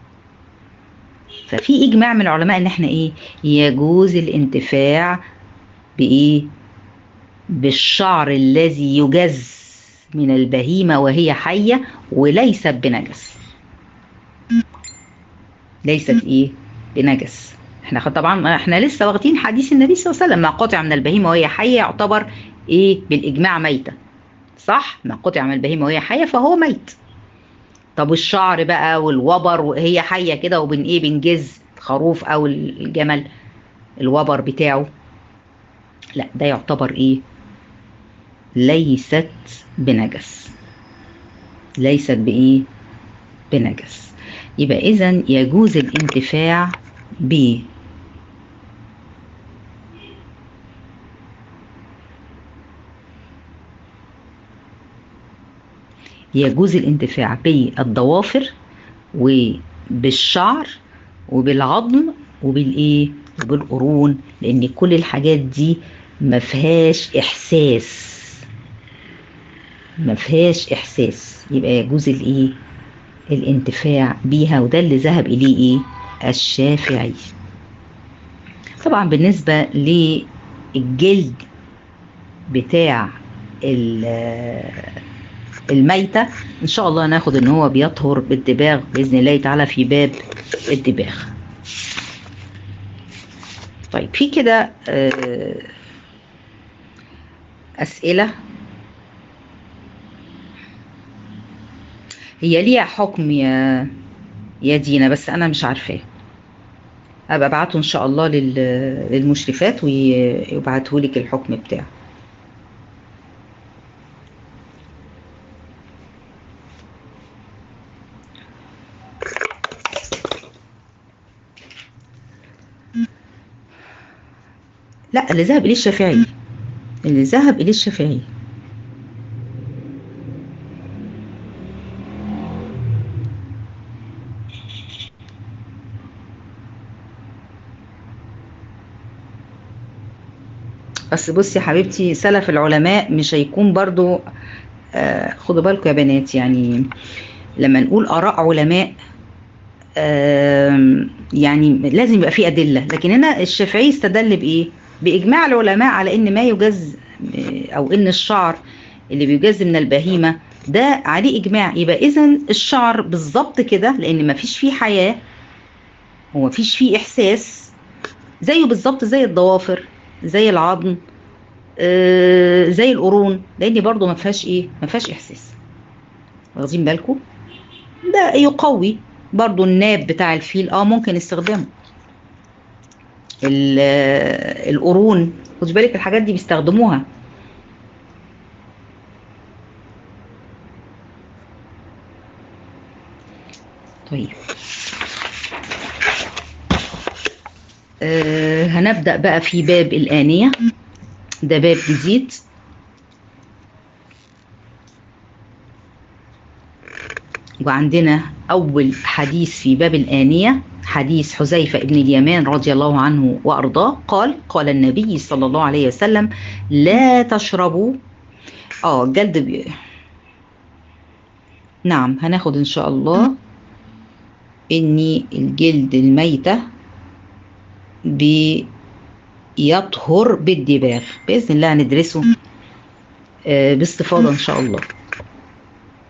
ففي اجماع من العلماء ان احنا ايه يجوز الانتفاع بايه بالشعر الذي يجز من البهيمة وهي حية وليست بنجس ليست ايه بنجس احنا طبعا احنا لسه واخدين حديث النبي صلى الله عليه وسلم ما قطع من البهيمة وهي حية يعتبر ايه بالاجماع ميتة صح ما قطع من البهيمة وهي حية فهو ميت طب الشعر بقى والوبر وهي حية كده وبن ايه بنجز الخروف او الجمل الوبر بتاعه لا ده يعتبر ايه ليست بنجس ليست بايه بنجس يبقى اذا يجوز الانتفاع ب يجوز الانتفاع بالضوافر وبالشعر وبالعظم وبالايه وبالقرون لان كل الحاجات دي ما فيهاش احساس ما فيهاش احساس يبقى يجوز الايه الانتفاع بيها وده اللي ذهب اليه ايه الشافعي طبعا بالنسبه للجلد بتاع الميتة إن شاء الله ناخد إن هو بيطهر بالدباغ بإذن الله تعالى في باب الدباغ طيب في كده أسئلة هي ليها حكم يا يا دينا بس أنا مش عارفاه أبقى أبعته إن شاء الله للمشرفات ويبعتوا لك الحكم بتاعه لا اللي ذهب إليه الشافعي اللي ذهب إليه الشافعي بس بصي يا حبيبتي سلف العلماء مش هيكون برضو آه خدوا بالكم يا بنات يعني لما نقول آراء علماء آه يعني لازم يبقى في أدلة لكن هنا الشافعي استدل بإيه؟ بإجماع العلماء على إن ما يجز أو إن الشعر اللي بيجز من البهيمة ده عليه إجماع يبقى إذا الشعر بالظبط كده لأن ما فيش فيه حياة وما فيش فيه إحساس زيه بالظبط زي الضوافر زي العظم آه زي القرون لأن برضو ما فيهاش إيه ما فيهاش إحساس واخدين بالكم ده يقوي برضو الناب بتاع الفيل اه ممكن استخدامه القرون خد بالك الحاجات دي بيستخدموها طيب آه هنبدأ بقى في باب الآنية ده باب جديد وعندنا أول حديث في باب الآنية حديث حذيفة بن اليمان رضي الله عنه وأرضاه قال قال النبي صلى الله عليه وسلم لا تشربوا اه جلد بي... نعم هناخد إن شاء الله إن الجلد الميتة بيطهر بالدباغ بإذن الله هندرسه آه باستفاضة إن شاء الله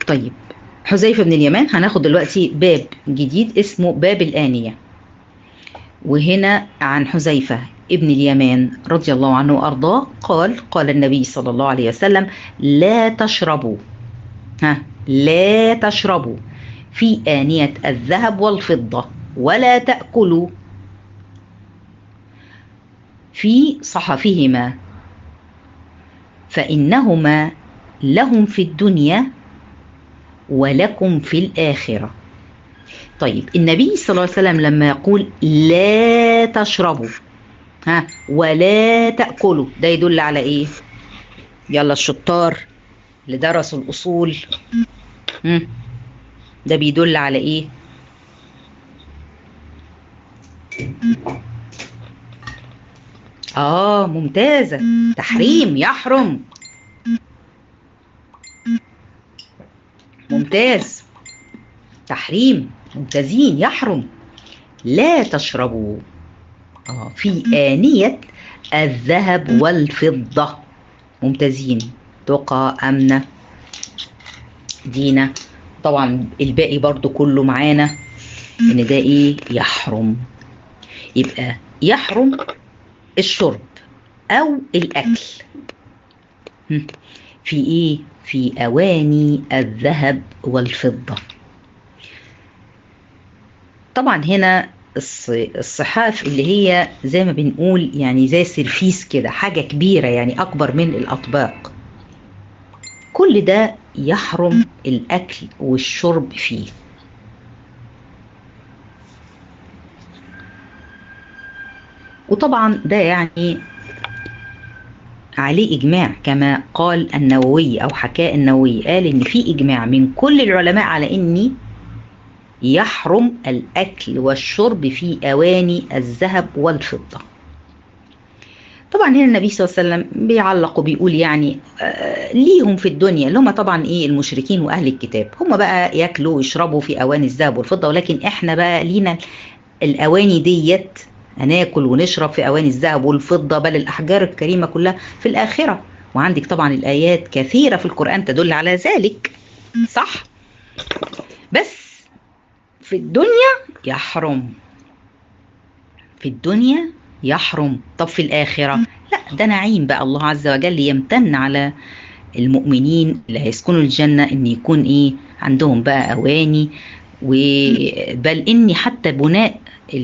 طيب حذيفة بن اليمان هناخد دلوقتي باب جديد اسمه باب الآنية وهنا عن حذيفة ابن اليمان رضي الله عنه وأرضاه قال قال النبي صلى الله عليه وسلم لا تشربوا ها لا تشربوا في آنية الذهب والفضة ولا تأكلوا في صحفهما فإنهما لهم في الدنيا ولكم في الآخرة طيب النبي صلى الله عليه وسلم لما يقول لا تشربوا ها ولا تأكلوا ده يدل على ايه يلا الشطار اللي درسوا الأصول مم. ده بيدل على ايه اه ممتازة تحريم يحرم ممتاز تحريم ممتازين يحرم لا تشربوا آه في آنية الذهب والفضة ممتازين تقى أمنة دينا طبعا الباقي برضو كله معانا ان ده ايه يحرم يبقى يحرم الشرب او الاكل في ايه في اواني الذهب والفضه طبعا هنا الصحاف اللي هي زي ما بنقول يعني زي سرفيس كده حاجه كبيره يعني اكبر من الاطباق كل ده يحرم الاكل والشرب فيه وطبعا ده يعني عليه إجماع كما قال النووي أو حكاء النووي قال إن في إجماع من كل العلماء على إن يحرم الأكل والشرب في أواني الذهب والفضة طبعا هنا النبي صلى الله عليه وسلم بيعلق وبيقول يعني آه ليهم في الدنيا اللي هم طبعا ايه المشركين واهل الكتاب هم بقى ياكلوا ويشربوا في اواني الذهب والفضه ولكن احنا بقى لينا الاواني ديت هناكل ونشرب في اواني الذهب والفضه بل الاحجار الكريمه كلها في الاخره وعندك طبعا الايات كثيره في القران تدل على ذلك صح بس في الدنيا يحرم في الدنيا يحرم طب في الآخرة لا ده نعيم بقى الله عز وجل يمتن على المؤمنين اللي هيسكنوا الجنة ان يكون ايه عندهم بقى اواني بل اني حتى بناء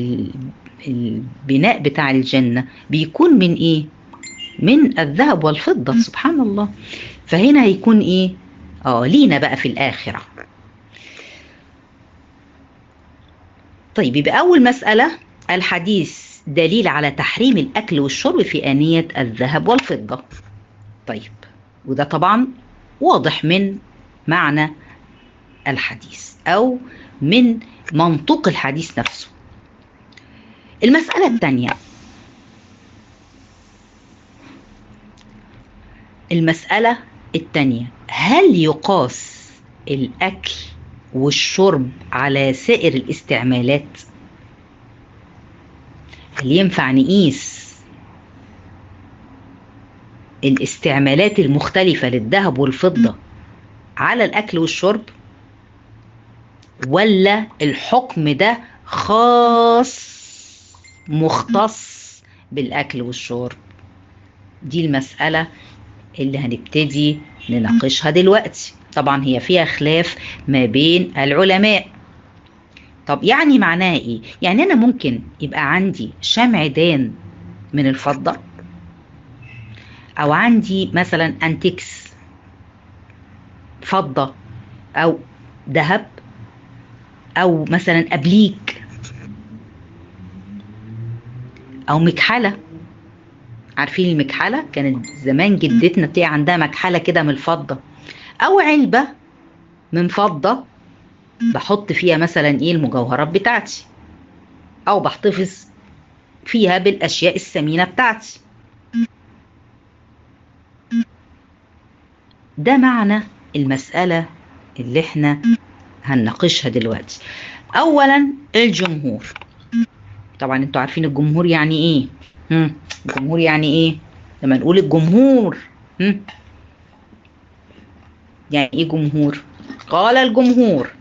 البناء بتاع الجنة بيكون من ايه من الذهب والفضة سبحان الله فهنا هيكون ايه اه لينا بقى في الآخرة طيب يبقى أول مسألة الحديث دليل على تحريم الأكل والشرب في آنية الذهب والفضة طيب وده طبعا واضح من معنى الحديث أو من منطق الحديث نفسه المسألة الثانية المسألة الثانية هل يقاس الأكل والشرب على سائر الاستعمالات هل ينفع نقيس الاستعمالات المختلفة للذهب والفضة على الأكل والشرب ولا الحكم ده خاص مختص بالأكل والشرب دي المسألة اللي هنبتدي نناقشها دلوقتي طبعا هي فيها خلاف ما بين العلماء طب يعني معناها ايه يعني انا ممكن يبقى عندي شمعدان من الفضة او عندي مثلا انتكس فضة او ذهب او مثلا ابليك او مكحلة عارفين المكحلة كانت زمان جدتنا تلاقي عندها مكحلة كده من الفضة او علبة من فضة بحط فيها مثلا ايه المجوهرات بتاعتي او بحتفظ فيها بالاشياء الثمينة بتاعتي ده معنى المسألة اللي احنا هنناقشها دلوقتي اولا الجمهور طبعا انتوا عارفين الجمهور يعني ايه هم. الجمهور يعني ايه لما نقول الجمهور هم. يعني ايه جمهور قال الجمهور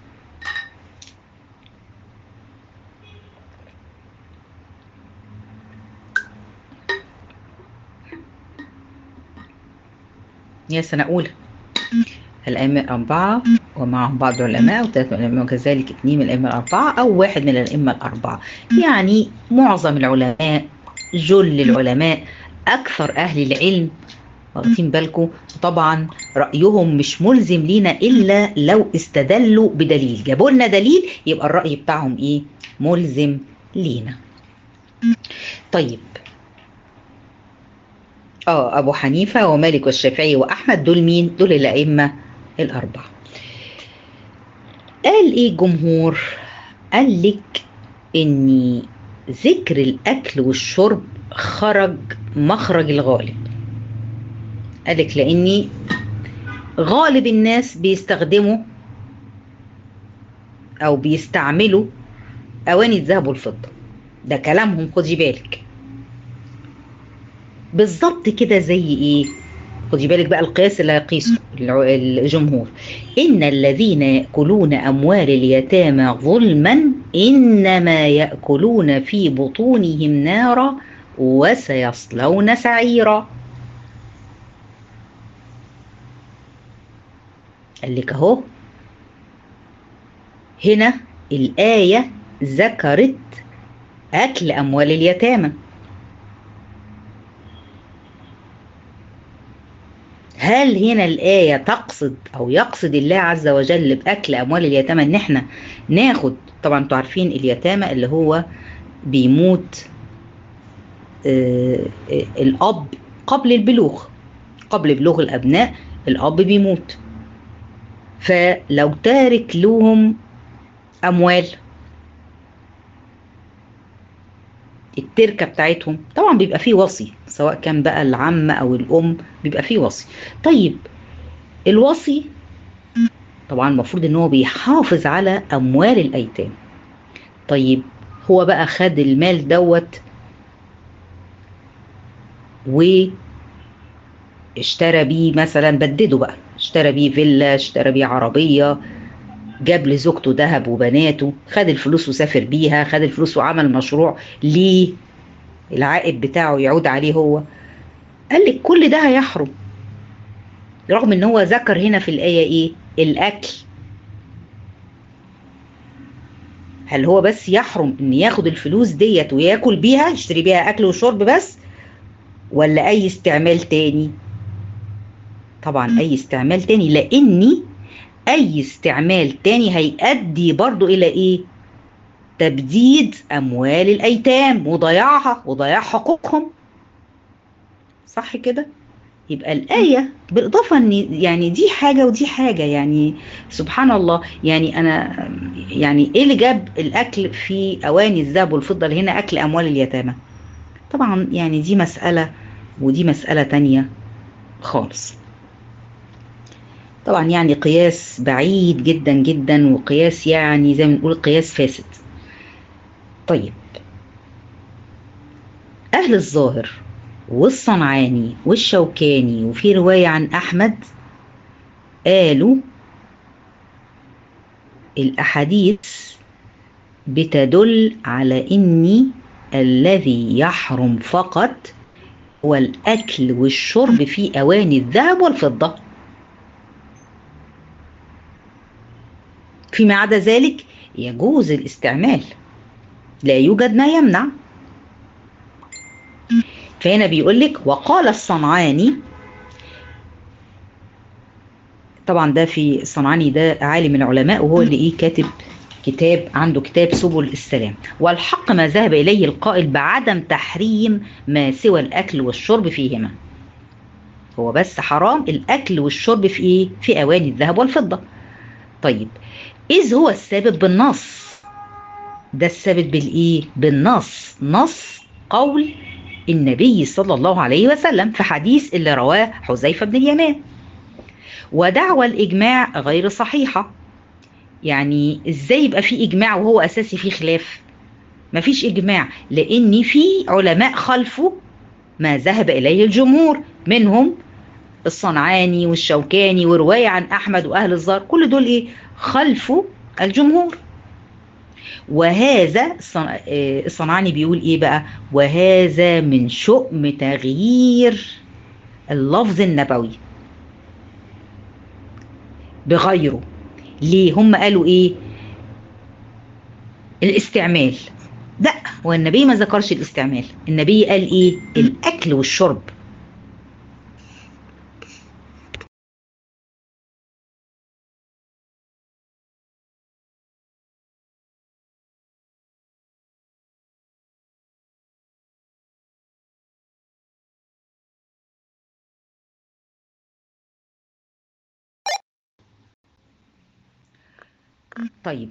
يا سنة أولى الأئمة الأربعة ومعهم بعض العلماء وثلاثة من العلماء وكذلك اثنين من الأئمة الأربعة أو واحد من الأئمة الأربعة يعني معظم العلماء جل العلماء أكثر أهل العلم واخدين بالكم طبعا رأيهم مش ملزم لينا إلا لو استدلوا بدليل جابوا لنا دليل يبقى الرأي بتاعهم إيه ملزم لينا طيب اه ابو حنيفه ومالك والشافعي واحمد دول مين دول الائمه الاربعه قال ايه الجمهور قال لك ان ذكر الاكل والشرب خرج مخرج الغالب قال لك لاني غالب الناس بيستخدموا او بيستعملوا اواني الذهب والفضه ده كلامهم خدي بالك بالظبط كده زي ايه خدي بالك بقى القياس اللي هيقيسه الجمهور ان الذين ياكلون اموال اليتامى ظلما انما ياكلون في بطونهم نارا وسيصلون سعيرا قال لك اهو هنا الايه ذكرت اكل اموال اليتامى هل هنا الآية تقصد أو يقصد الله عز وجل بأكل أموال اليتامى إن إحنا ناخد طبعا أنتوا عارفين اليتامى اللي هو بيموت آه آه الأب قبل البلوغ قبل بلوغ الأبناء الأب بيموت فلو تارك لهم أموال التركه بتاعتهم طبعا بيبقى فيه وصي سواء كان بقى العم او الام بيبقى فيه وصي طيب الوصي طبعا المفروض ان هو بيحافظ على اموال الايتام طيب هو بقى خد المال دوت و اشترى بيه مثلا بدده بقى اشترى بيه فيلا اشترى بيه عربيه جاب لزوجته ذهب وبناته خد الفلوس وسافر بيها خد الفلوس وعمل مشروع ليه العائد بتاعه يعود عليه هو قال لك كل ده هيحرم رغم ان هو ذكر هنا في الايه ايه الاكل هل هو بس يحرم ان ياخد الفلوس ديت وياكل بيها يشتري بيها اكل وشرب بس ولا اي استعمال تاني طبعا اي استعمال تاني لاني اي استعمال تاني هيؤدي برضو الى ايه تبديد اموال الايتام وضياعها وضياع حقوقهم صح كده يبقى الآية بالإضافة إن يعني دي حاجة ودي حاجة يعني سبحان الله يعني أنا يعني إيه اللي جاب الأكل في أواني الذهب والفضة اللي هنا أكل أموال اليتامى طبعا يعني دي مسألة ودي مسألة تانية خالص طبعا يعني قياس بعيد جدا جدا وقياس يعني زي ما نقول قياس فاسد طيب أهل الظاهر والصنعاني والشوكاني وفي رواية عن أحمد قالوا الأحاديث بتدل على إني الذي يحرم فقط هو الأكل والشرب في أواني الذهب والفضة فيما عدا ذلك يجوز الاستعمال لا يوجد ما يمنع فهنا بيقول لك وقال الصنعاني طبعا ده في الصنعاني ده عالم العلماء وهو اللي ايه كاتب كتاب عنده كتاب سبل السلام والحق ما ذهب اليه القائل بعدم تحريم ما سوى الاكل والشرب فيهما هو بس حرام الاكل والشرب في ايه في اواني الذهب والفضه طيب اذ هو الثابت بالنص ده الثابت بالايه بالنص نص قول النبي صلى الله عليه وسلم في حديث اللي رواه حذيفه بن اليمان ودعوى الاجماع غير صحيحه يعني ازاي يبقى في اجماع وهو اساسي فيه خلاف مفيش اجماع لان في علماء خلفوا ما ذهب اليه الجمهور منهم الصنعاني والشوكاني ورواية عن أحمد وأهل الزار كل دول إيه خلفوا الجمهور وهذا الصنعاني بيقول إيه بقى وهذا من شؤم تغيير اللفظ النبوي بغيره ليه هم قالوا ايه الاستعمال لا هو النبي ما ذكرش الاستعمال النبي قال ايه الاكل والشرب طيب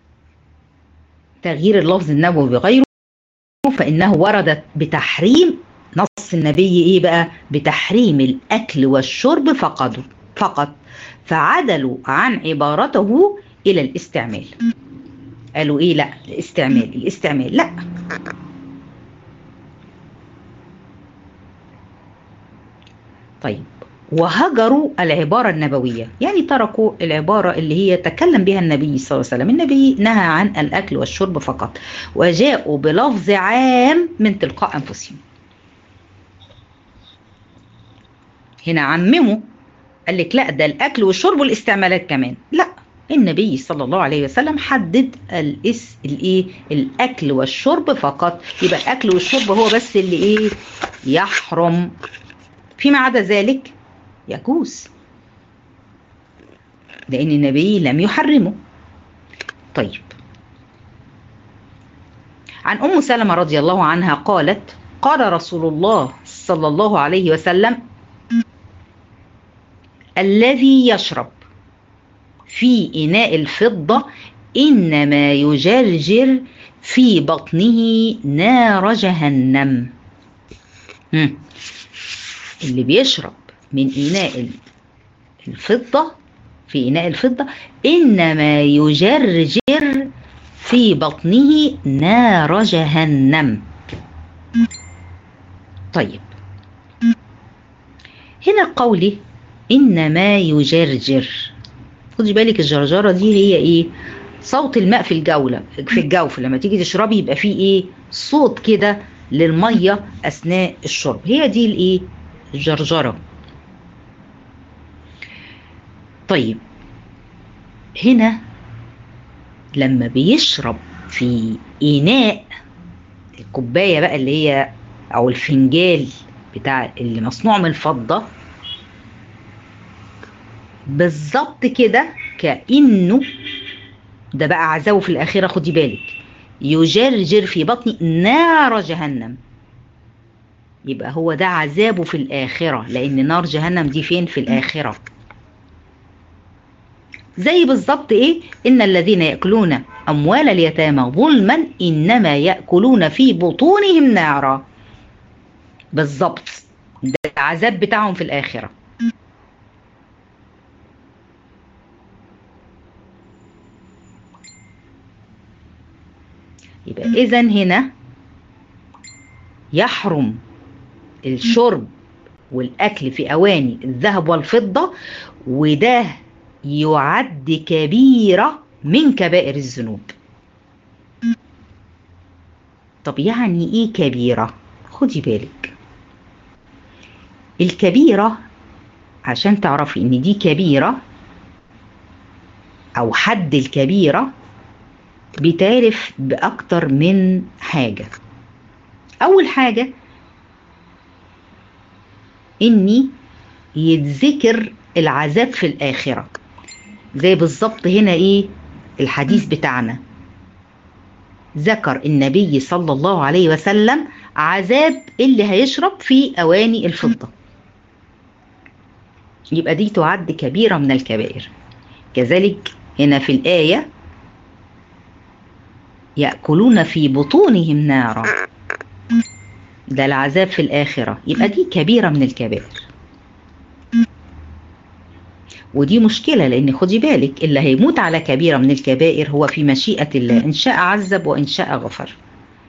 تغيير اللفظ النبوي بغيره فإنه ورد بتحريم نص النبي إيه بقى بتحريم الأكل والشرب فقط فقط فعدلوا عن عبارته إلى الاستعمال قالوا إيه لا الاستعمال الاستعمال لا طيب وهجروا العبارة النبوية يعني تركوا العبارة اللي هي تكلم بها النبي صلى الله عليه وسلم النبي نهى عن الأكل والشرب فقط وجاءوا بلفظ عام من تلقاء أنفسهم هنا عمموا قال لك لا ده الأكل والشرب والاستعمالات كمان لا النبي صلى الله عليه وسلم حدد الاس الايه الاكل والشرب فقط يبقى الاكل والشرب هو بس اللي ايه يحرم فيما عدا ذلك يجوز لأن النبي لم يحرمه طيب عن أم سلمة رضي الله عنها قالت قال رسول الله صلى الله عليه وسلم الذي يشرب في إناء الفضة إنما يجرجر في بطنه نار جهنم اللي بيشرب من إناء الفضة في إناء الفضة إنما يجرجر في بطنه نار جهنم طيب هنا قولي إنما يجرجر خدي بالك الجرجرة دي هي إيه صوت الماء في الجولة في الجوف لما تيجي تشربي يبقى فيه إيه صوت كده للمية أثناء الشرب هي دي الإيه الجرجرة طيب هنا لما بيشرب في إناء الكوباية بقى اللي هي أو الفنجال بتاع اللي مصنوع من الفضة بالظبط كده كأنه ده بقى عذابه في الآخرة خدي بالك يجرجر في بطني نار جهنم يبقى هو ده عذابه في الآخرة لأن نار جهنم دي فين في الآخرة زي بالظبط إيه إن الذين يأكلون أموال اليتامى ظلما إنما يأكلون في بطونهم نارا بالظبط ده العذاب بتاعهم في الآخرة يبقى إذا هنا يحرم الشرب والأكل في أواني الذهب والفضة وده يعد كبيرة من كبائر الذنوب طب يعني إيه كبيرة؟ خدي بالك الكبيرة عشان تعرفي إن دي كبيرة أو حد الكبيرة بيتعرف بأكتر من حاجة أول حاجة إني يتذكر العذاب في الآخرة زي بالظبط هنا إيه الحديث بتاعنا ذكر النبي صلى الله عليه وسلم عذاب اللي هيشرب في أواني الفضة يبقى دي تعد كبيرة من الكبائر كذلك هنا في الآية يأكلون في بطونهم نارا ده العذاب في الآخرة يبقى دي كبيرة من الكبائر ودي مشكلة لأن خدي بالك اللي هيموت على كبيرة من الكبائر هو في مشيئة الله إن شاء عذب وإن شاء غفر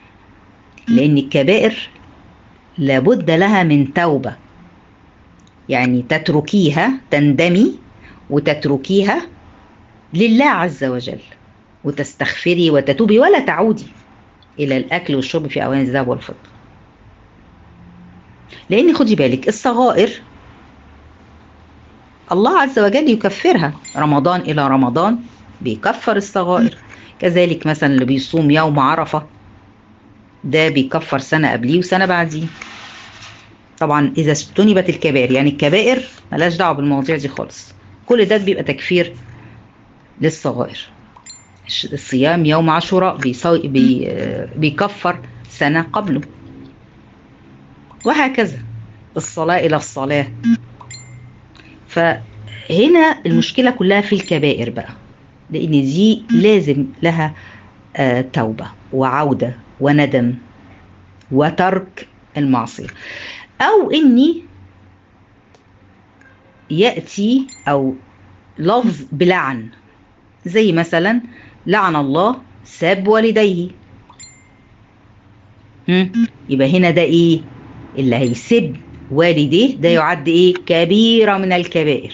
لأن الكبائر لابد لها من توبة يعني تتركيها تندمي وتتركيها لله عز وجل وتستغفري وتتوبي ولا تعودي الى الاكل والشرب في اواني الذهب والفضه لان خدي بالك الصغائر الله عز وجل يكفرها رمضان الى رمضان بيكفر الصغائر كذلك مثلا اللي بيصوم يوم عرفه ده بيكفر سنه قبليه وسنه بعديه طبعا اذا اجتنبت الكبائر يعني الكبائر ملهاش دعوه بالمواضيع دي خالص كل ده بيبقى تكفير للصغائر الصيام يوم عاشوراء بيصي... بي... بيكفر سنة قبله وهكذا الصلاة إلى الصلاة فهنا المشكلة كلها في الكبائر بقى لأن دي لازم لها آه توبة وعودة وندم وترك المعصية أو إني يأتي أو لفظ بلعن زي مثلا لعن الله ساب والديه يبقى هنا ده ايه اللي هيسب والديه ده يعد ايه كبيرة من الكبائر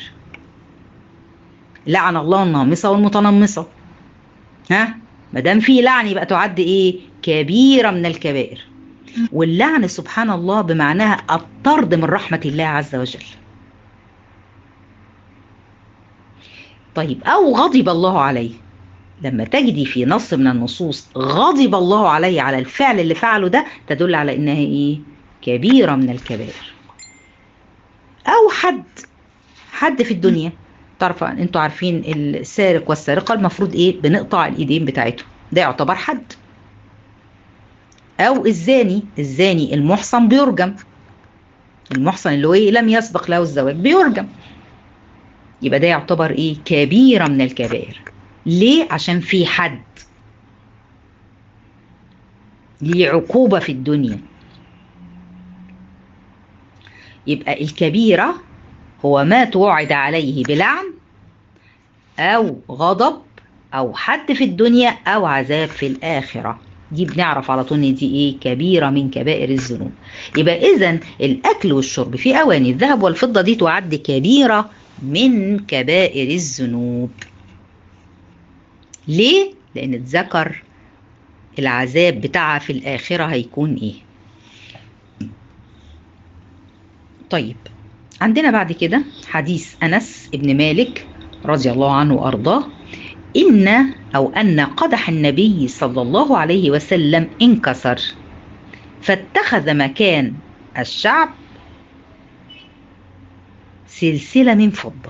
لعن الله النامصة والمتنمصة ها ما دام في لعن يبقى تعد ايه كبيرة من الكبائر واللعن سبحان الله بمعناها الطرد من رحمة الله عز وجل طيب أو غضب الله عليه لما تجدي في نص من النصوص غضب الله عليه على الفعل اللي فعله ده تدل على انها ايه كبيره من الكبائر او حد حد في الدنيا تعرف انتوا عارفين السارق والسارقه المفروض ايه بنقطع الايدين بتاعتهم ده يعتبر حد او الزاني الزاني المحصن بيرجم المحصن اللي هو ايه لم يسبق له الزواج بيرجم يبقى ده يعتبر ايه كبيره من الكبائر ليه عشان في حد ليه عقوبة في الدنيا يبقى الكبيرة هو ما توعد عليه بلعن أو غضب أو حد في الدنيا أو عذاب في الآخرة دي بنعرف على طول ان دي ايه كبيره من كبائر الذنوب يبقى اذا الاكل والشرب في اواني الذهب والفضه دي تعد كبيره من كبائر الذنوب ليه؟ لأن اتذكر العذاب بتاعها في الآخرة هيكون إيه؟ طيب عندنا بعد كده حديث أنس ابن مالك رضي الله عنه وأرضاه إن أو أن قدح النبي صلى الله عليه وسلم انكسر فاتخذ مكان الشعب سلسلة من فضة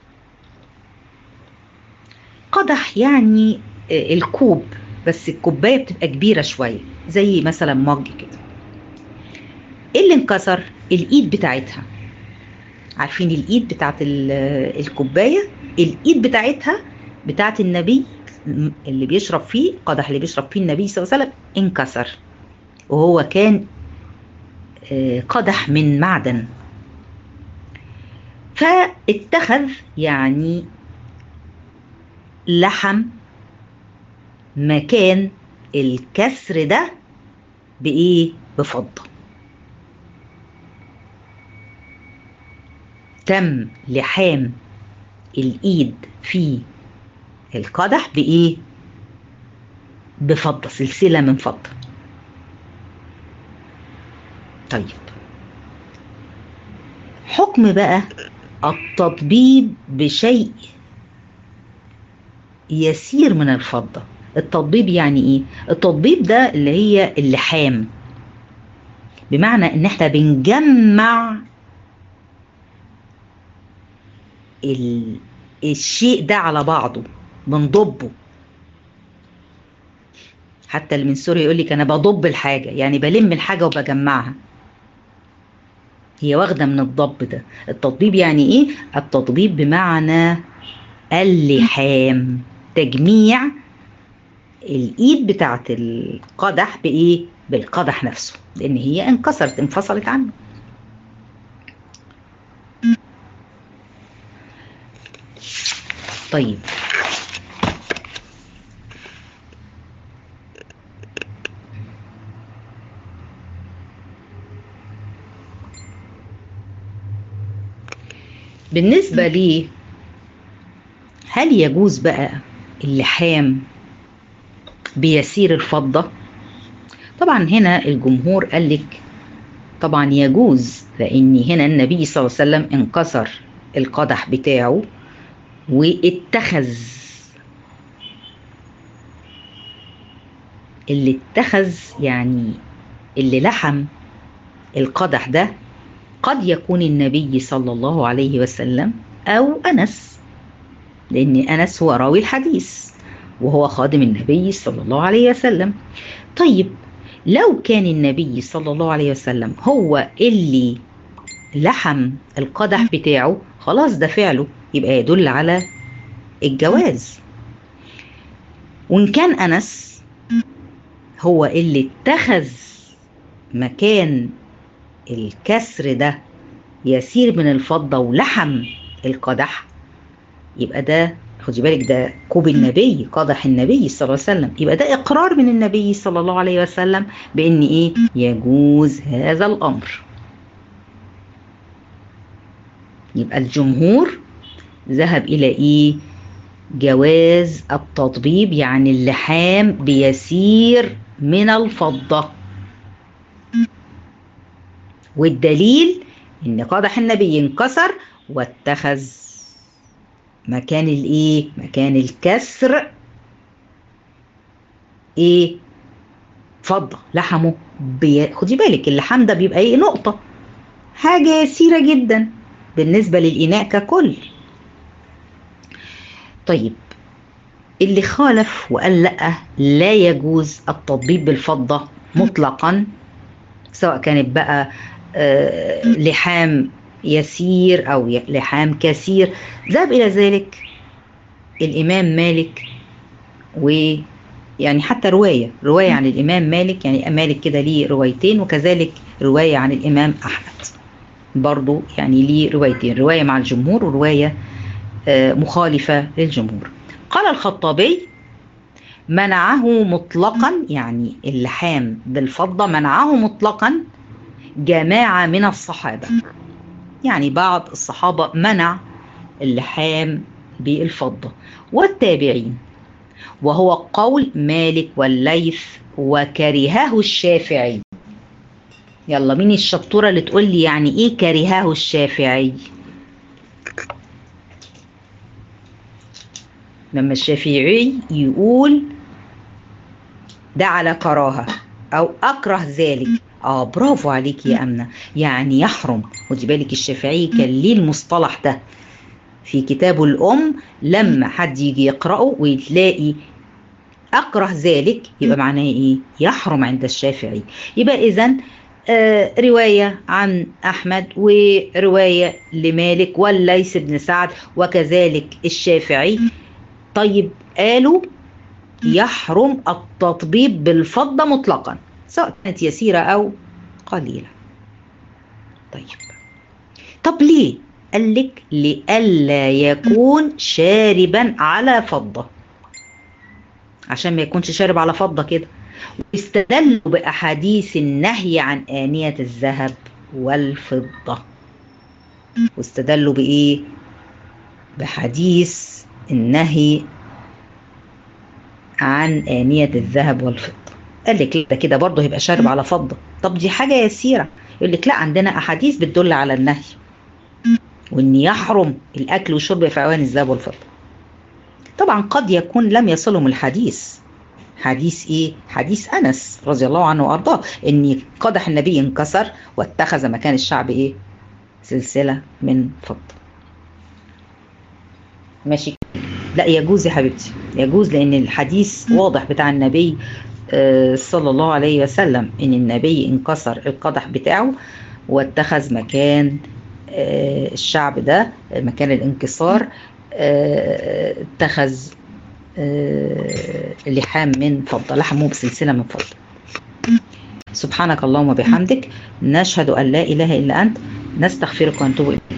قدح يعني الكوب بس الكوبايه بتبقى كبيره شويه زي مثلا مج كده ايه اللي انكسر الايد بتاعتها عارفين الايد بتاعت الكوبايه الايد بتاعتها بتاعت النبي اللي بيشرب فيه قدح اللي بيشرب فيه النبي صلى الله عليه وسلم انكسر وهو كان قدح من معدن فاتخذ يعني لحم مكان الكسر ده بإيه؟ بفضة تم لحام الإيد في القدح بإيه؟ بفضة سلسلة من فضة طيب حكم بقى التطبيب بشيء يسير من الفضة التطبيب يعني ايه التطبيب ده اللي هي اللحام بمعنى ان احنا بنجمع ال... الشيء ده على بعضه بنضبه حتى اللي من سوريا يقول لك انا بضب الحاجه يعني بلم الحاجه وبجمعها هي واخده من الضب ده التطبيب يعني ايه التطبيب بمعنى اللحام تجميع الايد بتاعت القدح بايه بالقدح نفسه لان هي انكسرت انفصلت عنه طيب بالنسبة لي هل يجوز بقى اللحام بيسير الفضة طبعا هنا الجمهور قال لك طبعا يجوز لان هنا النبي صلى الله عليه وسلم انكسر القدح بتاعه واتخذ اللي اتخذ يعني اللي لحم القدح ده قد يكون النبي صلى الله عليه وسلم او انس لان انس هو راوي الحديث وهو خادم النبي صلى الله عليه وسلم طيب لو كان النبي صلى الله عليه وسلم هو اللي لحم القدح بتاعه خلاص ده فعله يبقى يدل على الجواز وان كان انس هو اللي اتخذ مكان الكسر ده يسير من الفضة ولحم القدح يبقى ده خدي بالك ده كوب النبي قدح النبي صلى الله عليه وسلم يبقى ده اقرار من النبي صلى الله عليه وسلم بان ايه يجوز هذا الامر يبقى الجمهور ذهب الى ايه جواز التطبيب يعني اللحام بيسير من الفضه والدليل ان قدح النبي انكسر واتخذ مكان الايه مكان الكسر ايه فضه لحمه بي... خدي بالك اللحام ده بيبقى ايه نقطه حاجه يسيره جدا بالنسبه للاناء ككل طيب اللي خالف وقال لا لا يجوز التطبيب بالفضه مطلقا سواء كانت بقى آه لحام يسير او لحام كثير ذهب الى ذلك الامام مالك ويعني حتى روايه روايه عن الامام مالك يعني مالك كده ليه روايتين وكذلك روايه عن الامام احمد برضو يعني ليه روايتين روايه مع الجمهور وروايه آه مخالفه للجمهور قال الخطابي منعه مطلقا يعني اللحام بالفضه منعه مطلقا جماعه من الصحابه يعني بعض الصحابة منع اللحام بالفضة والتابعين وهو قول مالك والليث وكرهه الشافعي يلا مين الشطورة اللي تقول لي يعني ايه كرهه الشافعي لما الشافعي يقول ده على كراهة او اكره ذلك اه برافو عليك يا امنه يعني يحرم خدي بالك الشافعي كان ليه المصطلح ده في كتابه الام لما حد يجي يقراه ويتلاقي اكره ذلك يبقى معناه ايه يحرم عند الشافعي يبقى اذا آه رواية عن أحمد ورواية لمالك والليث بن سعد وكذلك الشافعي طيب قالوا يحرم التطبيب بالفضة مطلقا سواء كانت يسيرة أو قليلة طيب طب ليه؟ قال لك لئلا يكون شاربا على فضة عشان ما يكونش شارب على فضة كده واستدلوا بأحاديث النهي عن آنية الذهب والفضة واستدلوا بإيه؟ بحديث النهي عن آنية الذهب والفضة قال لك ده كده برضه هيبقى شارب على فضة طب دي حاجة يسيرة يقول لك لا عندنا أحاديث بتدل على النهي وإن يحرم الأكل والشرب في أواني الذهب والفضة طبعا قد يكون لم يصلهم الحديث حديث ايه حديث انس رضي الله عنه وارضاه ان قدح النبي انكسر واتخذ مكان الشعب ايه سلسله من فضه ماشي لا يجوز يا حبيبتي يجوز لان الحديث واضح بتاع النبي صلى الله عليه وسلم ان النبي انكسر القدح بتاعه واتخذ مكان الشعب ده مكان الانكسار اتخذ لحام من فضة لحمه بسلسلة من فضة سبحانك اللهم وبحمدك نشهد أن لا إله إلا أنت نستغفرك ونتوب إليك